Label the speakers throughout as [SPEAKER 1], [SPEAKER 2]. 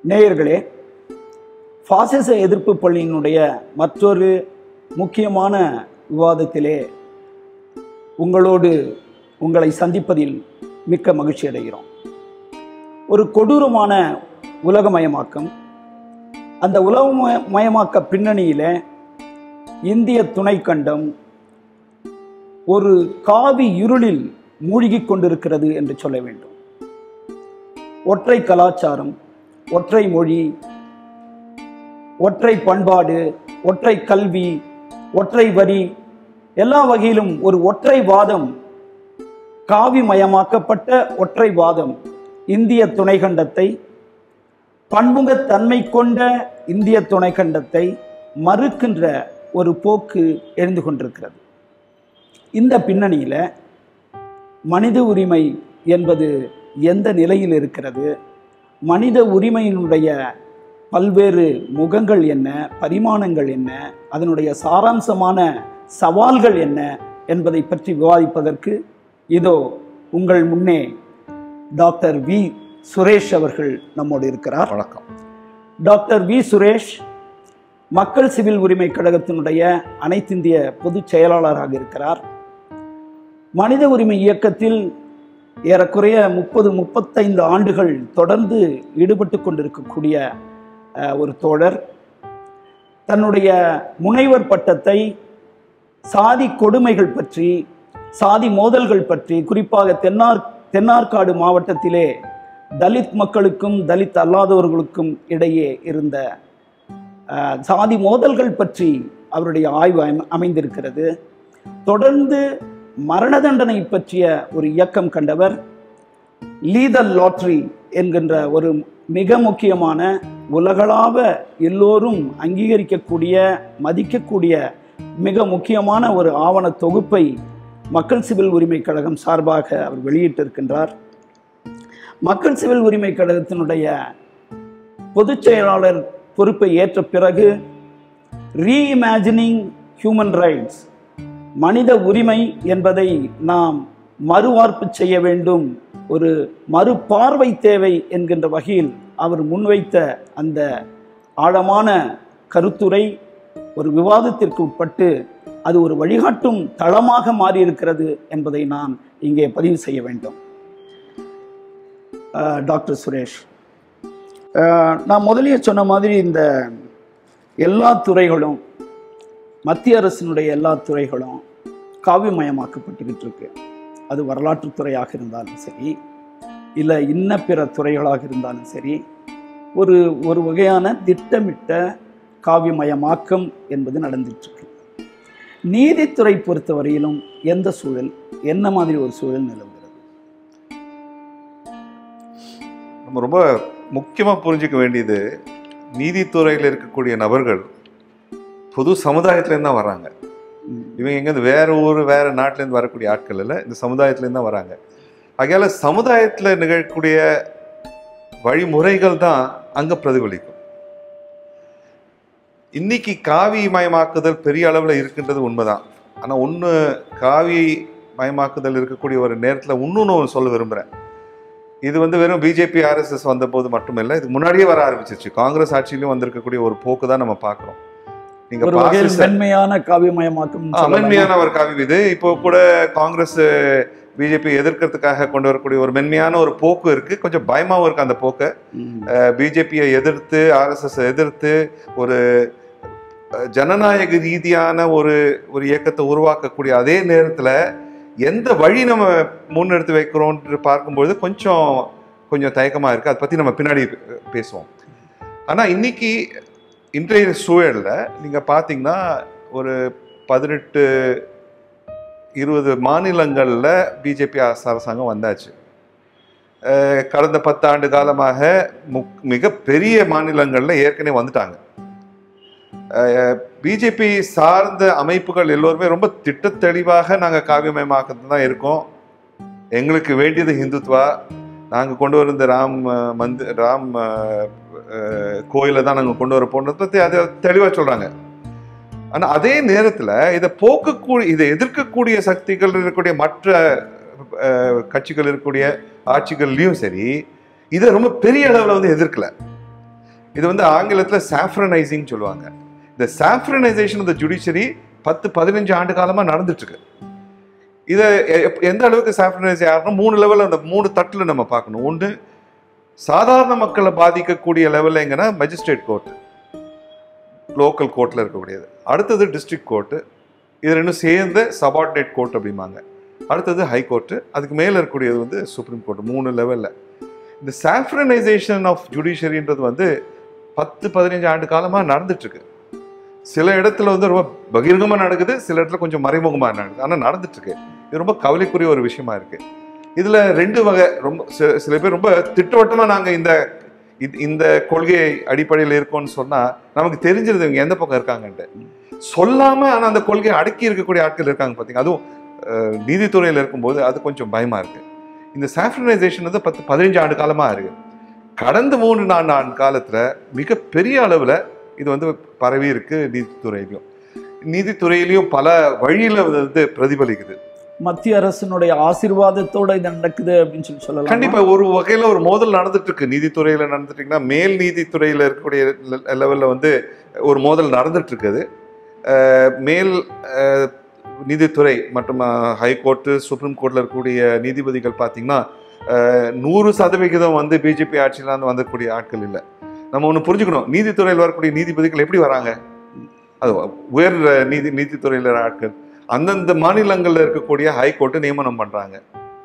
[SPEAKER 1] நேயர்களே பாசிச எதிர்ப்பு பள்ளியினுடைய மற்றொரு முக்கியமான விவாதத்திலே உங்களோடு உங்களை சந்திப்பதில் மிக்க மகிழ்ச்சி அடைகிறோம் ஒரு கொடூரமான உலகமயமாக்கம் அந்த உலகமயமாக்க பின்னணியில் இந்திய துணைக்கண்டம் ஒரு காவி இருளில் மூழ்கிக் கொண்டிருக்கிறது என்று சொல்ல வேண்டும் ஒற்றை கலாச்சாரம் ஒற்றை மொழி ஒற்றை பண்பாடு ஒற்றை கல்வி ஒற்றை வரி எல்லா வகையிலும் ஒரு ஒற்றை வாதம் காவிமயமாக்கப்பட்ட ஒற்றை வாதம் இந்திய துணைக்கண்டத்தை பன்முகத்தன்மை கொண்ட இந்திய துணைக்கண்டத்தை மறுக்கின்ற ஒரு போக்கு எழுந்து கொண்டிருக்கிறது இந்த பின்னணியில் மனித உரிமை என்பது எந்த நிலையில் இருக்கிறது மனித உரிமையினுடைய பல்வேறு முகங்கள் என்ன பரிமாணங்கள் என்ன அதனுடைய சாராம்சமான சவால்கள் என்ன என்பதை பற்றி விவாதிப்பதற்கு இதோ உங்கள் முன்னே டாக்டர் வி சுரேஷ் அவர்கள் நம்மோடு இருக்கிறார்
[SPEAKER 2] வணக்கம்
[SPEAKER 1] டாக்டர் வி சுரேஷ் மக்கள் சிவில் உரிமை கழகத்தினுடைய அனைத்திந்திய பொதுச் செயலாளராக இருக்கிறார் மனித உரிமை இயக்கத்தில் ஏறக்குறைய முப்பது முப்பத்தைந்து ஆண்டுகள் தொடர்ந்து ஈடுபட்டு கொண்டிருக்கக்கூடிய அஹ், ஒரு தோழர் தன்னுடைய முனைவர் பட்டத்தை சாதி கொடுமைகள் பற்றி சாதி மோதல்கள் பற்றி குறிப்பாக தென்னார் தென்னார்காடு மாவட்டத்திலே தலித் மக்களுக்கும் தலித் அல்லாதவர்களுக்கும் இடையே இருந்த அஹ், சாதி மோதல்கள் பற்றி அவருடைய ஆய்வு அமை- அமைந்திருக்கிறது தொடர்ந்து மரண தண்டனை பற்றிய ஒரு இயக்கம் கண்டவர் லீதல் லாட்ரி என்கின்ற ஒரு மிக முக்கியமான உலகளாவ எல்லோரும் அங்கீகரிக்கக்கூடிய மதிக்கக்கூடிய மிக முக்கியமான ஒரு ஆவண தொகுப்பை மக்கள் சிவில் உரிமை கழகம் சார்பாக அவர் வெளியிட்டிருக்கின்றார் மக்கள் சிவில் உரிமை கழகத்தினுடைய பொதுச் செயலாளர் பொறுப்பை ஏற்ற பிறகு ரீஇமேஜினிங் ஹியூமன் ரைட்ஸ் மனித உரிமை என்பதை நாம் மறுவார்ப்பு செய்ய வேண்டும் ஒரு மறுபார்வை தேவை என்கின்ற வகையில் அவர் முன்வைத்த அந்த ஆழமான கருத்துரை ஒரு விவாதத்திற்கு உட்பட்டு அது ஒரு வழிகாட்டும் தளமாக மாறியிருக்கிறது என்பதை நான் இங்கே பதிவு செய்ய வேண்டும் அஹ், டாக்டர் சுரேஷ் அஹ், நான் முதலியே சொன்ன மாதிரி இந்த எல்லா துறைகளும் மத்திய அரசினுடைய எல்லா துறைகளும் காவிமயமாக்கப்பட்டுக்கிட்டு இருக்கு அது வரலாற்றுத் துறையாக இருந்தாலும் சரி இல்லை இன்ன பிற துறைகளாக இருந்தாலும் சரி ஒரு ஒரு வகையான திட்டமிட்ட காவிமயமாக்கம் என்பது நடந்துட்டு இருக்கு நீதித்துறை பொறுத்தவரையிலும் எந்த சூழல் என்ன மாதிரி ஒரு சூழல் நிலவுகிறது
[SPEAKER 2] நம்ம ரொம்ப முக்கியமாக புரிஞ்சுக்க வேண்டியது நீதித்துறையில் இருக்கக்கூடிய நபர்கள் பொது சமுதாயத்துலேருந்து தான் வராங்க
[SPEAKER 1] ம்.
[SPEAKER 2] இவங்க எங்கேருந்து வேற ஊர் வேற நாட்டிலேருந்து வரக்கூடிய ஆட்கள் இல்லை இந்த சமுதாயத்துலேருந்து தான் வராங்க ஆகையால சமுதாயத்தில் நிகழக்கூடிய வழிமுறைகள் தான் அங்கே பிரதிபலிக்கும் இன்னைக்கு காவி மயமாக்குதல் பெரிய அளவில் இருக்கின்றது உண்மைதான் ஆனால் ஒன்று காவி மயமாக்குதல் இருக்கக்கூடிய ஒரு நேரத்தில் இன்னொன்று ஒன்று சொல்ல விரும்புகிறேன் இது வந்து வெறும் பிஜேபி ஆர்எஸ்எஸ் வந்தபோது மட்டுமில்லை இதுக்கு முன்னாடியே வர ஆரம்பிச்சிருச்சு காங்கிரஸ் ஆட்சியிலும் வந்திருக்கக்கூடிய ஒரு போக்கு தான் நம்ம பார்க்குறோம் நீங்க
[SPEAKER 1] ஒரு வகையில்
[SPEAKER 2] பாசிச-
[SPEAKER 1] மென்மையான காவிமயமாக்கம்
[SPEAKER 2] ஆ, மென்மையான ஒரு காவி இது இப்போ கூட காங்கிரஸ் பிஜேபி எதிர்க்கிறதுக்காக கொண்டு வரக்கூடிய ஒரு மென்மையான ஒரு போக்கு இருக்கு கொஞ்சம் பயமாவும் இருக்கு அந்த போக்கு பிஜேபியை எதிர்த்து ஆர்எஸ்எஸ் எதிர்த்து ஒரு அஹ், ஜனநாயக ரீதியான ஒரு ஒரு இயக்கத்தை உருவாக்கக்கூடிய அதே நேரத்துல எந்த வழி நம்ம முன்னெடுத்து வைக்கிறோம்னு பார்க்கும்பொழுது கொஞ்சம் கொஞ்சம் தயக்கமா இருக்கு அதை பத்தி நம்ம பின்னாடி பே- பேசுவோம் ஆனா இன்னைக்கு இன்றைய சூழல்ல நீங்க பாத்தீங்கன்னா ஒரு பதினெட்டு இருபது மாநிலங்கள்ல பிஜேபி அரசாங்கம் வந்தாச்சு அஹ் கடந்த பத்தாண்டு காலமாக முக்- மிகப்பெரிய மாநிலங்கள்ல ஏற்கனவே வந்துட்டாங்க பிஜேபி சார்ந்த அமைப்புகள் எல்லோருமே ரொம்ப திட்டத்தெளிவாக நாங்கள் காவியமயமாக்கத்து தான் இருக்கோம் எங்களுக்கு வேண்டியது ஹிந்துத்வா நாங்கள் கொண்டு வந்த ராம் அஹ், மந்தி ராம் கோயிலை தான் நாங்கள் கொண்டு வர போனதை பற்றி அதை தெளிவாக சொல்கிறாங்க ஆனால் அதே நேரத்தில் இதை போக்கக்கூடிய இதை எதிர்க்கக்கூடிய சக்திகள் இருக்கக்கூடிய மற்ற அஹ், கட்சிகள் இருக்கக்கூடிய ஆட்சிகள்லையும் சரி இதை ரொம்ப பெரிய அளவில் வந்து எதிர்க்கல இது வந்து ஆங்கிலத்துல சாஃப்ரனைசிங் சொல்லுவாங்க இந்த சாஃப்ரனைசேஷன் ஆஃப் த ஜுடிஷரி பத்து பதினஞ்சு ஆண்டு காலமா நடந்துட்டு இருக்கு இதை எ- எந்த அளவுக்கு சாஃப்ரனைஸ் ஆகணும் மூணு லெவலில் அந்த மூணு தட்டில் நம்ம பார்க்கணும் ஒன்று சாதாரண மக்களை பாதிக்கக்கூடிய லெவலில் எங்கன்னா மேஜிஸ்ட்ரேட் கோர்ட் லோக்கல் கோர்ட்டில் இருக்கக்கூடியது அடுத்தது டிஸ்ட்ரிக்ட் கோர்ட்டு இது ரெண்டும் சேர்ந்து சபார்டினேட் கோர்ட் அப்படிம்பாங்க அடுத்தது ஹை கோர்ட்டு அதுக்கு மேலே இருக்கக்கூடியது வந்து சுப்ரீம் கோர்ட் மூணு லெவலில் இந்த சாஃப்ரனைசேஷன் ஆஃப் ஜுடிஷியரின்றது வந்து பத்து பதினஞ்சு ஆண்டு காலமாக நடந்துட்டு இருக்கு சில இடத்துல வந்து ரொம்ப பகிரங்கமாக நடக்குது சில இடத்துல கொஞ்சம் மறைமுகமாக நடக்குது ஆனால் நடந்துட்டு இருக்கு இது ரொம்ப கவலைக்குரிய ஒரு விஷயமா இருக்கு இதுல ரெண்டு வகை ரொம்ப சில- சில பேர் ரொம்ப திட்டவட்டமா நாங்க இந்த இது- இந்த கொள்கை அடிப்படையில் இருக்கோம்னு சொன்னா நமக்கு தெரிஞ்சிருது இவங்க எந்த பக்கம் இருக்காங்கன்ட்டு சொல்லாம ஆனா அந்த கொள்கையை அடக்கி இருக்கக்கூடிய ஆட்கள் இருக்காங்க பாத்தீங்க அதுவும் அஹ், நீதித்துறையில இருக்கும்போது அது கொஞ்சம் பயமா இருக்கு இந்த சாஃப்ரனைசேஷன் வந்து பத்து பதினஞ்சு ஆண்டு காலமா இருக்கு கடந்த மூணு நான்கு ஆண்டு காலத்துல மிக பெரிய அளவுல இது வந்து பரவி இருக்கு நீதித்துறையிலையும் நீதித்துறையிலையும் பல வழியில இது வந்து பிரதிபலிக்குது
[SPEAKER 1] மத்திய அரசினுடைய ஆசீர்வாதத்தோட இது நடக்குது அப்படின்னு சொல்லி சொல்லலாம்
[SPEAKER 2] கண்டிப்பா ஒரு வகையில ஒரு மோதல் நடந்துட்டு இருக்கு நீதித்துறையில நடந்துட்டீங்கன்னா மேல் நீதித்துறையில இருக்கக்கூடிய லெ- லெவல்ல வந்து ஒரு மோதல் நடந்துட்டு இருக்குது அஹ் மேல் அஹ், நீதித்துறை மற்றும் ஹைகோர்ட்டு சுப்ரீம் கோர்ட்ல இருக்கக்கூடிய நீதிபதிகள் பார்த்தீங்கன்னா அஹ், நூறு சதவிகிதம் வந்து பிஜேபி ஆட்சியில இருந்து வந்தக்கூடிய ஆட்கள் இல்லை நம்ம ஒன்று புரிஞ்சுக்கணும் நீதித்துறையில் வரக்கூடிய நீதிபதிகள் எப்படி வராங்க அது உயர் நீதி நீதித்துறையில் ஆட்கள் அந்தந்த மாநிலங்கள்ல இருக்கக்கூடிய ஹைகோர்ட்டு நியமனம் பண்றாங்க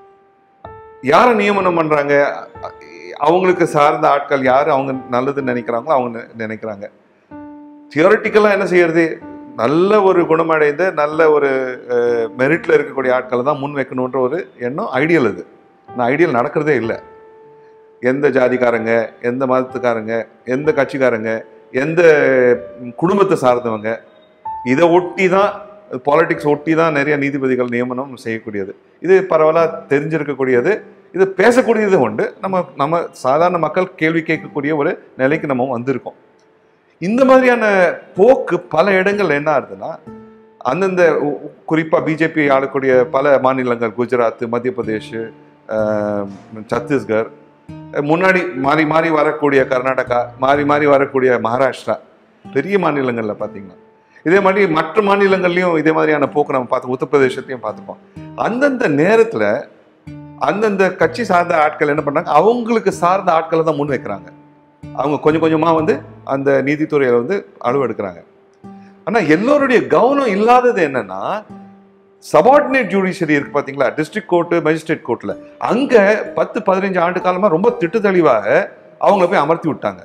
[SPEAKER 2] யாரை நியமனம் பண்றாங்க அ- அவங்களுக்கு சார்ந்த ஆட்கள் யார் அவங்க நல்லதுன்னு நினைக்கிறாங்களோ அவங்க நி- நினைக்கிறாங்க தியோரிட்டிக்கலாக என்ன செய்யறது நல்ல ஒரு குணமடைந்த நல்ல ஒரு மெரிட்ல இருக்கக்கூடிய ஆட்களை தான் முன் வைக்கணுன்ற ஒரு எண்ணம் ஐடியல் அது ஆனால் ஐடியல் நடக்கிறதே இல்லை எந்த ஜாதிக்காரங்க எந்த மதத்துக்காரங்க எந்த கட்சிக்காரங்க எந்த ம், குடும்பத்தை சார்ந்தவங்க இதை ஒட்டி தான் பாலிடிக்ஸ் ஒட்டி தான் நிறைய நீதிபதிகள் நியமனம் செய்யக்கூடியது இது பரவலாக தெரிஞ்சிருக்கக்கூடியது இது பேசக்கூடியது உண்டு நம்ம நம்ம சாதாரண மக்கள் கேள்வி கேட்கக்கூடிய ஒரு நிலைக்கு நம்ம வந்திருக்கோம் இந்த மாதிரியான போக்கு பல இடங்கள் என்ன ஆகுதுன்னா அந்தந்த உ- உ- குறிப்பா பிஜேபி ஆளக்கூடிய பல மாநிலங்கள் குஜராத் மத்திய பிரதேஷ் ஆஹ், சத்தீஸ்கர் அஹ், முன்னாடி மாறி மாறி வரக்கூடிய கர்நாடகா மாறி மாறி வரக்கூடிய மகாராஷ்டிரா பெரிய மாநிலங்கள்ல பார்த்தீங்கன்னா இதே மாதிரி மற்ற மாநிலங்கள்லயும் இதே மாதிரியான போக்கு நம்ம பார்த்து உத்தரப்பிரதேசத்தையும் பார்த்துப்போம் அந்தந்த நேரத்துல அந்தந்த கட்சி சார்ந்த ஆட்கள் என்ன பண்றாங்க அவங்களுக்கு சார்ந்த ஆட்களை தான் முன் வைக்கிறாங்க அவங்க கொஞ்சம் கொஞ்சமா வந்து அந்த நீதித்துறையில வந்து அளவெடுக்கிறாங்க ஆனா எல்லோருடைய கவனம் இல்லாதது என்னன்னா சபார்டினேட் ஜுடிஷியரி இருக்கு பாத்தீங்களா டிஸ்ட்ரிக்ட் கோர்ட்டு மேஜிஸ்ட்ரேட் கோர்ட்ல அங்க பத்து பதினஞ்சு ஆண்டு காலமா ரொம்ப திட்டு தெளிவாக அவங்கள போய் அமர்த்தி விட்டாங்க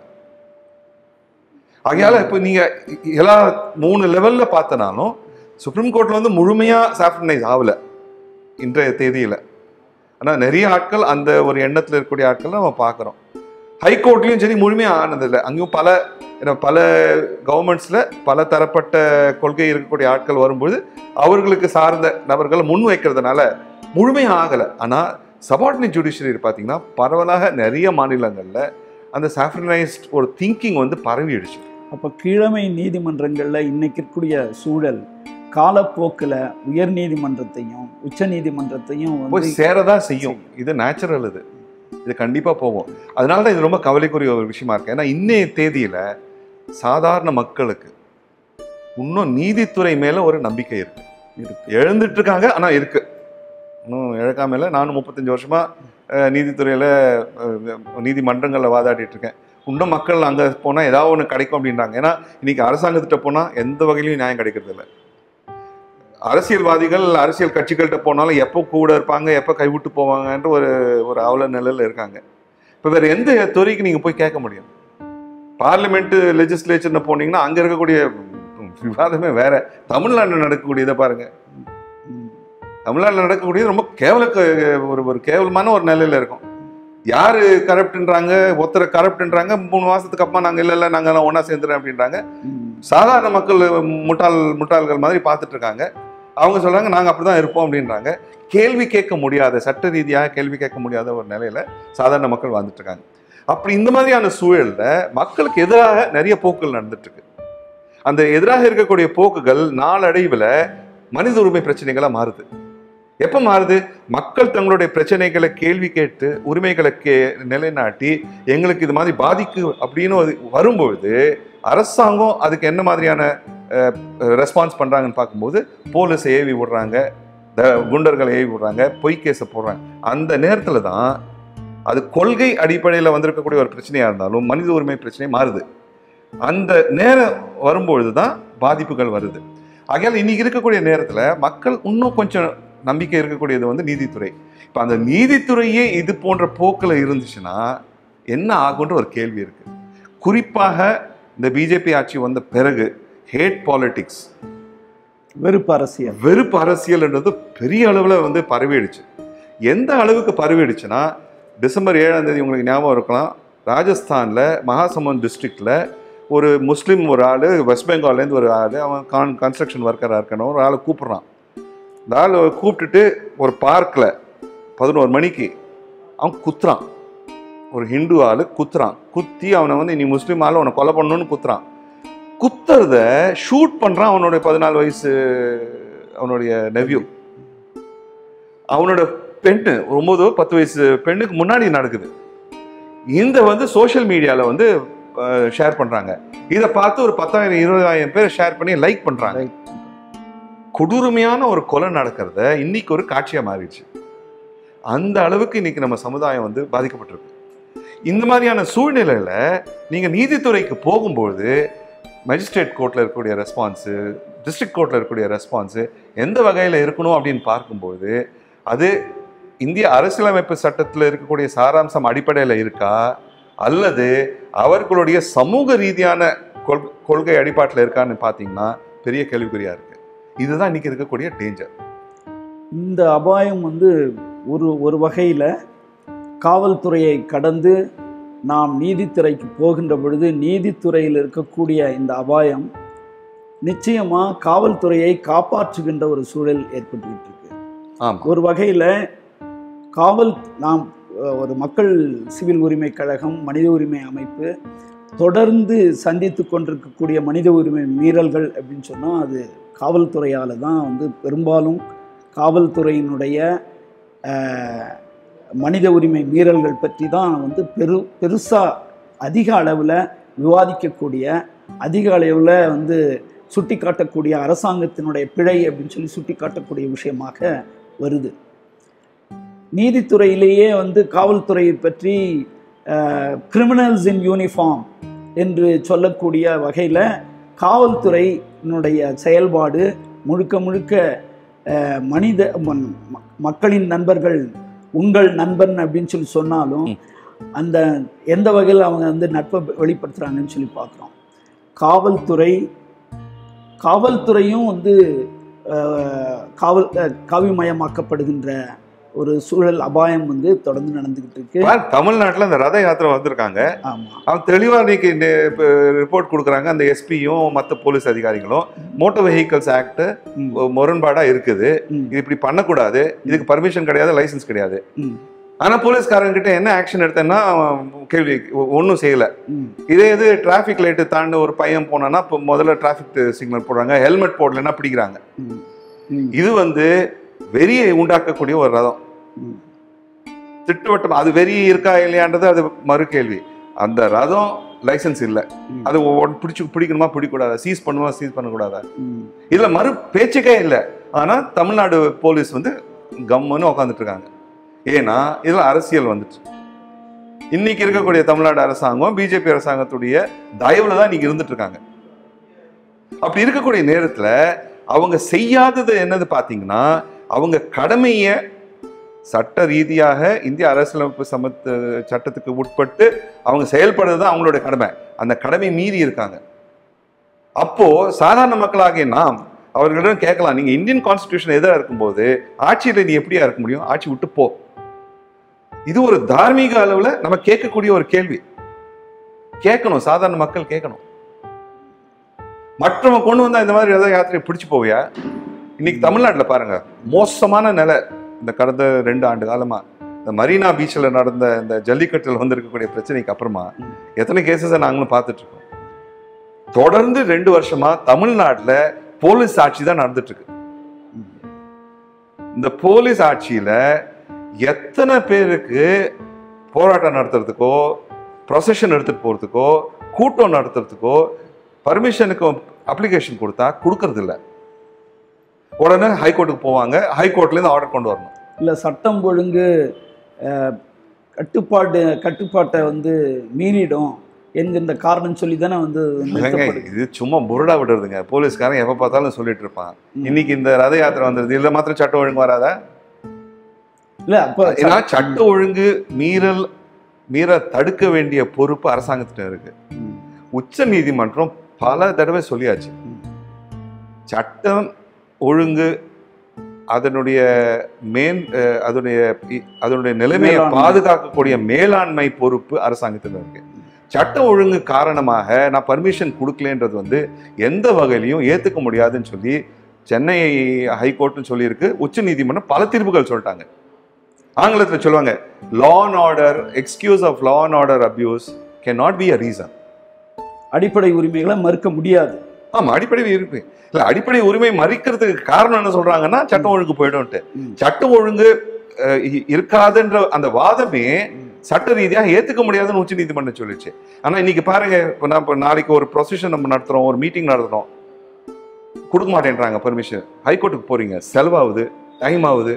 [SPEAKER 2] ஆகையால இப்போ நீங்க எல்லா மூணு லெவல்ல பார்த்தனாலும் சுப்ரீம் கோர்ட்ல வந்து முழுமையா சாஃப்ரனைஸ் ஆகல இன்றைய தேதியில ஆனா நிறைய ஆட்கள் அந்த ஒரு எண்ணத்துல இருக்கக்கூடிய ஆட்கள் நம்ம பார்க்குறோம் ஹைகோர்ட்லயும் சரி முழுமையா ஆனதில்லை அங்கேயும் பல ஏன்னா பல கவர்மெண்ட்ஸ்ல பல தரப்பட்ட கொள்கை இருக்கக்கூடிய ஆட்கள் வரும்போது அவர்களுக்கு சார்ந்த நபர்களை முன் வைக்கிறதுனால முழுமையா ஆகலை ஆனா சபார்டினேட் ஜுடிஷியரி பார்த்தீங்கன்னா பரவலாக நிறைய மாநிலங்கள்ல அந்த சாஃப்ரனைஸ்ட் ஒரு திங்கிங் வந்து பரவிடுச்சு
[SPEAKER 1] அப்ப கீழமை நீதிமன்றங்கள்ல இன்னைக்கு இருக்கக்கூடிய சூழல் காலப்போக்கில் உயர் நீதிமன்றத்தையும் உச்ச நீதிமன்றத்தையும்
[SPEAKER 2] போய்
[SPEAKER 1] வந்து
[SPEAKER 2] சேரதான் செய்யும் இது நேச்சுரல் இது இது கண்டிப்பா போகும் அதனால தான் இது ரொம்ப கவலைக்குரிய ஒரு விஷயமா இருக்கு ஏன்னா இன்னைய தேதியில சாதாரண மக்களுக்கு இன்னும் நீதித்துறை மேல ஒரு நம்பிக்கை இருக்கு
[SPEAKER 1] இருக்கு.
[SPEAKER 2] எழுந்துட்டு இருக்காங்க ஆனா இருக்கு இன்னும் இழக்காம இல்லை நானும் முப்பத்தஞ்சு வருஷமா அஹ், நீதித்துறையில அஹ், நீதிமன்றங்கள்ல வாதாடிட்டு இருக்கேன் இன்னும் மக்கள் அங்க போனா ஏதாவது ஒன்று கிடைக்கும் அப்படின்றாங்க ஏன்னா இன்னைக்கு அரசாங்கத்திட்ட போனா எந்த வகையிலையும் நியாயம் கிடைக்கிறது இல்லை அரசியல்வாதிகள் அரசியல் கட்சிகள்கிட்ட போனாலும் எப்போ கூட இருப்பாங்க எப்போ கைவிட்டு போவாங்கன்ற ஒரு ஒரு அவல நிலையில் இருக்காங்க இப்போ வேற எந்த துறைக்கு நீங்க போய் கேட்க முடியும் பார்லிமெண்ட் லெஜிஸ்லேச்சர்னு போனீங்கன்னா அங்க இருக்கக்கூடிய விவாதமே வேற தமிழ்நாட்டில் நடக்கக்கூடியதை பாருங்க
[SPEAKER 1] ம்,
[SPEAKER 2] தமிழ்நாட்டில் நடக்கக்கூடியது ரொம்ப கேவல ஒரு ஒரு கேவலமான ஒரு நிலையில இருக்கும் யாரு கரப்ட்ன்றாங்க ஒருத்தரை கரப்ட்ன்றாங்க மூணு மாசத்துக்கு அப்புறமா நாங்க இல்ல இல்ல நாங்க எல்லாம் ஒண்ணா சேர்ந்துறேன் அப்படின்றாங்க
[SPEAKER 1] ம்.
[SPEAKER 2] சாதாரண மக்கள் முட்டாள் முட்டாள்கள் மாதிரி பார்த்துட்டு இருக்காங்க அவங்க சொல்றாங்க நாங்க அப்படிதான் இருப்போம் அப்படின்றாங்க கேள்வி கேட்க முடியாத சட்ட ரீதியாக கேள்வி கேட்க முடியாத ஒரு நிலையில சாதாரண மக்கள் வாழ்ந்துட்டு இருக்காங்க அப்படி இந்த மாதிரியான சூழல்ல மக்களுக்கு எதிராக நிறைய போக்குகள் நடந்துட்டு இருக்கு அந்த எதிராக இருக்கக்கூடிய போக்குகள் நாளடைவில் மனித உரிமை பிரச்சனைகளா மாறுது எப்ப மாறுது மக்கள் தங்களுடைய பிரச்சனைகளை கேள்வி கேட்டு உரிமைகளை கே நிலைநாட்டி எங்களுக்கு இது மாதிரி பாதிக்கு அப்படின்னு ஒரு வரும்பொழுது அரசாங்கம் அதுக்கு என்ன மாதிரியான ரெஸ்பான்ஸ் பண்றாங்கன்னு பார்க்கும்போது போலீஸ் ஏவி விடுறாங்க த- குண்டர்களை ஏவி விடுறாங்க பொய் கேஸை போடுறாங்க அந்த நேரத்துல தான் அது கொள்கை அடிப்படையில் வந்திருக்கக்கூடிய ஒரு பிரச்சனையா இருந்தாலும் மனித உரிமை பிரச்சனை மாறுது அந்த நேரம் வரும்பொழுது தான் பாதிப்புகள் வருது ஆகையால் இன்னைக்கு இருக்கக்கூடிய நேரத்துல மக்கள் இன்னும் கொஞ்சம் நம்பிக்கை இருக்கக்கூடியது வந்து நீதித்துறை இப்போ அந்த நீதித்துறையே இது போன்ற போக்கில் இருந்துச்சுன்னா என்ன ஆகுன்ற ஒரு கேள்வி இருக்கு குறிப்பாக இந்த பிஜேபி ஆட்சி வந்த பிறகு ஹேட் பாலிடிக்ஸ்
[SPEAKER 1] வெறுப்பு அரசியல்
[SPEAKER 2] வெறுப்பு அரசியல்ன்றது பெரிய அளவில் வந்து பரவிடுச்சு எந்த அளவுக்கு பரவிடுச்சுன்னா டிசம்பர் ஏழாம் தேதி உங்களுக்கு ஞாபகம் இருக்கலாம் ராஜஸ்தானில் மகாசமன் டிஸ்ட்ரிக்டில் ஒரு முஸ்லீம் ஒரு ஆள் வெஸ்ட் பெங்கால்லேருந்து ஒரு ஆள் அவன் கான் கன்ஸ்ட்ரக்ஷன் ஒர்க்கராக இருக்கணும் ஒரு ஆளை கூப்பிட்றான் இந்த ஆள் கூப்பிட்டுட்டு ஒரு பார்க்கில் பதினோரு மணிக்கு அவன் குத்துறான் ஒரு ஹிந்து ஆள் குத்துறான் குத்தி அவனை வந்து நீ முஸ்லீம் ஆள் அவனை கொலை பண்ணணும்னு குத்துறான் குத்துறத ஷூட் பண்றான் அவனுடைய பதினாலு வயசு அவனுடைய நெவ்யூ அவனோட பெண்ணு ஒரு ஒன்பது பத்து வயசு பெண்ணுக்கு முன்னாடி நடக்குது இந்த வந்து சோஷியல் மீடியால வந்து ஷேர் பண்றாங்க இதை பார்த்து ஒரு பத்தாயிரம் இருபதாயிரம் பேர் ஷேர் பண்ணி லைக் பண்றாங்க
[SPEAKER 1] Right.
[SPEAKER 2] கொடூரமையான ஒரு கொலை நடக்கிறத இன்னைக்கு ஒரு காட்சியா மாறிடுச்சு அந்த அளவுக்கு இன்னைக்கு நம்ம சமுதாயம் வந்து பாதிக்கப்பட்டிருக்கு இந்த மாதிரியான சூழ்நிலையில நீங்க நீதித்துறைக்கு போகும்போது மேஜிஸ்ட்ரேட் கோர்ட்ல இருக்கக்கூடிய ரெஸ்பான்ஸு டிஸ்ட்ரிக்ட் கோர்ட்ல இருக்கக்கூடிய ரெஸ்பான்ஸு எந்த வகையில் இருக்கணும் அப்படின்னு பார்க்கும்போது அது இந்திய அரசியலமைப்பு சட்டத்தில் இருக்கக்கூடிய சாராம்சம் அடிப்படையில் இருக்கா அல்லது அவர்களுடைய சமூக ரீதியான கொள் கொள்கை அடிப்பாட்டில் இருக்கான்னு பார்த்தீங்கன்னா பெரிய கேள்விக்குறியா இருக்கு இதுதான் இன்னைக்கு இருக்கக்கூடிய டேஞ்சர்
[SPEAKER 1] இந்த அபாயம் வந்து ஒரு ஒரு வகையில் காவல்துறையை கடந்து நாம் நீதித்துறைக்கு போகின்ற பொழுது நீதித்துறையில் இருக்கக்கூடிய இந்த அபாயம் நிச்சயமாக காவல்துறையை காப்பாற்றுகின்ற ஒரு சூழல் ஏற்பட்டுக்கிட்டு இருக்கு
[SPEAKER 2] ஆமா
[SPEAKER 1] ஒரு வகையில் காவல் நாம் அஹ், ஒரு மக்கள் சிவில் உரிமை கழகம் மனித உரிமை அமைப்பு தொடர்ந்து சந்தித்து கொண்டிருக்கக்கூடிய மனித உரிமை மீறல்கள் அப்படின்னு சொன்னால் அது காவல்துறையால் தான் வந்து பெரும்பாலும் காவல்துறையினுடைய அஹ், மனித உரிமை மீறல்கள் பற்றி தான் வந்து பெரு பெருசாக அதிக அளவில் விவாதிக்கக்கூடிய அதிக அளவில் வந்து சுட்டி காட்டக்கூடிய அரசாங்கத்தினுடைய பிழை அப்படின்னு சொல்லி சுட்டி காட்டக்கூடிய விஷயமாக வருது நீதித்துறையிலேயே வந்து காவல்துறையை பற்றி கிரிமினல்ஸ் இன் யூனிஃபார்ம் என்று சொல்லக்கூடிய வகையில் காவல்துறையினுடைய செயல்பாடு முழுக்க முழுக்க அஹ், மனித ம- ம- மக்களின் நண்பர்கள் உங்கள் நண்பன் அப்படின்னு சொல்லி சொன்னாலும்
[SPEAKER 2] ம்.
[SPEAKER 1] அந்த எந்த வகையில் அவங்க வந்து நட்பை வெளிப்படுத்துகிறாங்கன்னு சொல்லி பார்க்குறோம் காவல்துறை காவல்துறையும் வந்து அஹ், காவல் அஹ், காவிமயமாக்கப்படுகின்ற ஒரு சூழல் அபாயம் வந்து தொடர்ந்து நடந்துகிட்டு இருக்கு
[SPEAKER 2] பாரு, தமிழ்நாட்டுல இந்த ரத யாத்திரை வந்திருக்காங்க
[SPEAKER 1] ஆமா
[SPEAKER 2] அவன் தெளிவா இன்னைக்கு ரிப்போர்ட் கொடுக்குறாங்க அந்த எஸ்பியும் மற்ற போலீஸ் அதிகாரிகளும் மோட்டார் வெஹிக்கல்ஸ் ஆக்ட்
[SPEAKER 1] ம்,
[SPEAKER 2] முரண்பாடா இருக்குது
[SPEAKER 1] ம்,
[SPEAKER 2] இது இப்படி பண்ணக்கூடாது இதுக்கு பர்மிஷன் கிடையாது லைசென்ஸ் கிடையாது
[SPEAKER 1] ம்,
[SPEAKER 2] ஆனா போலீஸ்காரங்க கிட்ட என்ன ஆக்ஷன் எடுத்தேன்னா அவன் கேள்வி ஒன்றும் செய்யல
[SPEAKER 1] ம்,
[SPEAKER 2] இதே இது டிராஃபிக் லைட்டு தாண்டி ஒரு பையன் போனான்னா இப்போ முதல்ல டிராஃபிக் சிக்னல் போடுறாங்க ஹெல்மெட் போடலைன்னா பிடிக்கிறாங்க
[SPEAKER 1] ம், ம்,
[SPEAKER 2] இது வந்து வெறியை உண்டாக்கக்கூடிய ஒரு ரதம்
[SPEAKER 1] ம்.
[SPEAKER 2] திட்டுவட்டம் அது வெறி இருக்கா இல்லையான்றது அது மறு கேள்வி அந்த ரதம் லைசென்ஸ் இல்லை
[SPEAKER 1] ம்.
[SPEAKER 2] அது ஒவ்வொன்று பிடிச்சு பிடிக்கணுமா பிடிக்கூடாதா சீஸ் பண்ணுமா சீஸ் பண்ணக்கூடாதா
[SPEAKER 1] ம்.
[SPEAKER 2] இதுல மறு பேச்சுக்கே இல்லை ஆனா தமிழ்நாடு போலீஸ் வந்து கம்முன்னு உட்காந்துட்டு இருக்காங்க ஏன்னா இதுல அரசியல் வந்துச்சு இன்னைக்கு இருக்கக்கூடிய தமிழ்நாடு அரசாங்கம் பிஜேபி அரசாங்கத்துடைய தயவுல தான் இன்னைக்கு இருந்துட்டு இருக்காங்க அப்படி இருக்கக்கூடிய நேரத்துல அவங்க செய்யாதது என்னது பாத்தீங்கன்னா அவங்க கடமைய சட்ட ரீதியாக இந்திய அரசியலமைப்பு சமத்து சட்டத்துக்கு உட்பட்டு அவங்க செயல்படுறது தான் அவங்களுடைய கடமை அந்த கடமை மீறி இருக்காங்க அப்போ சாதாரண மக்களாகிய நாம் அவர்களிடம் கேட்கலாம் நீங்க இந்தியன் கான்ஸ்டிடியூஷன் எதிராக இருக்கும்போது ஆட்சியில நீ எப்படியா இருக்க முடியும் ஆட்சி விட்டு போ இது ஒரு தார்மீக அளவுல நம்ம கேட்கக்கூடிய ஒரு கேள்வி கேட்கணும் சாதாரண மக்கள் கேட்கணும் மற்றவங்க கொண்டு வந்தா இந்த மாதிரி ஏதாவது யாத்திரை பிடிச்சு போவியா இன்னைக்கு தமிழ்நாட்டுல பாருங்க மோசமான நிலை இந்த கடந்த ரெண்டு ஆண்டு காலமா இந்த மரீனா பீச்சில் நடந்த இந்த ஜல்லிக்கட்டில் வந்திருக்கக்கூடிய பிரச்சனைக்கு அப்புறமா எத்தனை கேசஸை நாங்களும் பார்த்துட்டு இருக்கோம் தொடர்ந்து ரெண்டு வருஷமா தமிழ்நாட்டுல போலீஸ் ஆட்சி தான் நடந்துட்டு இருக்கு இந்த போலீஸ் ஆட்சியில எத்தனை பேருக்கு போராட்டம் நடத்துறதுக்கோ ப்ரொசஷன் எடுத்துட்டு போறதுக்கோ கூட்டம் நடத்துறதுக்கோ பர்மிஷனுக்கு அப்ளிகேஷன் கொடுத்தா கொடுக்கறது இல்ல உடனே ஹைகோர்ட்டுக்கு போவாங்க ஹைகோர்ட்ல இருந்து ஆர்டர் கொண்டு வரணும்
[SPEAKER 1] இல்ல சட்டம் ஒழுங்கு அஹ், கட்டுப்பாடு கட்டுப்பாட்டை வந்து மீறிடும் என்கின்ற காரணம் சொல்லி தானே வந்து
[SPEAKER 2] இல்லைங்க,
[SPEAKER 1] நிறுத்தப்படுது.
[SPEAKER 2] இது சும்மா புருடா விடுறதுங்க போலீஸ்காரன் எப்ப பார்த்தாலும் சொல்லிட்டு இருப்பான்
[SPEAKER 1] ம்.
[SPEAKER 2] இன்னைக்கு இந்த ரத யாத்திரை வந்துருது இதுல மாத்திரம் சட்டம் ஒழுங்கு வராதா
[SPEAKER 1] இல்ல அப்ப
[SPEAKER 2] ஏன்னா சட்ட ஒழுங்கு மீறல் மீற தடுக்க வேண்டிய பொறுப்பு அரசாங்கத்திட்ட இருக்கு
[SPEAKER 1] ம்,
[SPEAKER 2] உச்ச நீதிமன்றம் பல தடவை சொல்லியாச்சு
[SPEAKER 1] ம்.
[SPEAKER 2] சட்டம் ஒழுங்கு அதனுடைய மேன் அஹ், அதனுடைய இ- அதனுடைய நிலைமையை
[SPEAKER 1] மேலாண்மை.
[SPEAKER 2] பாதுகாக்கக்கூடிய மேலாண்மை பொறுப்பு அரசாங்கத்தில் இருக்கு சட்ட ஒழுங்கு காரணமாக நான் பர்மிஷன் கொடுக்கலன்றது வந்து எந்த வகையிலையும் ஏத்துக்க முடியாதுன்னு சொல்லி சென்னை ஹைகோர்ட்னு சொல்லியிருக்கு உச்ச நீதிமன்றம் பல தீர்ப்புகள் சொல்லிட்டாங்க ஆங்கிலத்தில் சொல்லுவாங்க law and order excuse of law and order abuse can not be a reason
[SPEAKER 1] அடிப்படை உரிமைகளை மறுக்க முடியாது
[SPEAKER 2] ஆமா அடிப்படை இருக்கு இல்ல அடிப்படை உரிமை மறிக்கிறதுக்கு காரணம் என்ன சொல்றாங்கன்னா சட்டம் ஒழுங்கு போயிடும்ட்டு
[SPEAKER 1] ம்.
[SPEAKER 2] சட்டம் ஒழுங்கு அஹ், இ- இருக்காதுன்ற அந்த வாதமே சட்ட ரீதியாக ஏத்துக்க முடியாதுன்னு உச்ச நீதிமன்றம் சொல்லிச்சு ஆனா இன்னைக்கு பாருங்க இப்ப நான் இப்ப நாளைக்கு ஒரு ப்ரொசஷன் நம்ம நடத்துறோம் ஒரு மீட்டிங் நடத்துறோம் கொடுக்க மாட்டேன்றாங்க பர்மிஷன் ஹைகோர்ட்டுக்கு போறீங்க செலவாகுது டைம் ஆகுது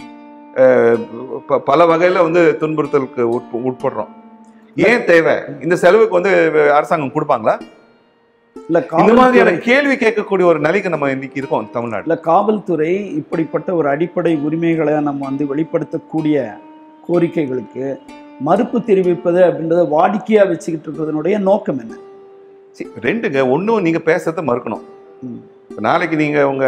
[SPEAKER 2] அஹ், ப- பல வகையில வந்து துன்புறுத்தலுக்கு உட்ப- உட்படுறோம் ஏன் தேவை இந்த செலவுக்கு வந்து அரசாங்கம் கொடுப்பாங்களா
[SPEAKER 1] இல்ல
[SPEAKER 2] இந்த மாதிரியான
[SPEAKER 1] காவல்துறை
[SPEAKER 2] கேள்வி கேட்கக்கூடிய ஒரு நிலைக்கு நம்ம இன்னைக்கு இருக்கோம் தமிழ்நாட்டுல
[SPEAKER 1] இல்ல காவல்துறை இப்படிப்பட்ட ஒரு அடிப்படை உரிமைகளை நம்ம வந்து வெளிப்படுத்தக்கூடிய கோரிக்கைகளுக்கு மறுப்பு தெரிவிப்பது அப்படின்றத வாடிக்கையா வச்சுக்கிட்டு இருக்கிறதனுடைய நோக்கம் என்ன
[SPEAKER 2] சரி, ரெண்டுங்க ஒண்ணும் நீங்க பேசுறத மறுக்கணும்
[SPEAKER 1] ம்.
[SPEAKER 2] இப்ப நாளைக்கு நீங்க உங்க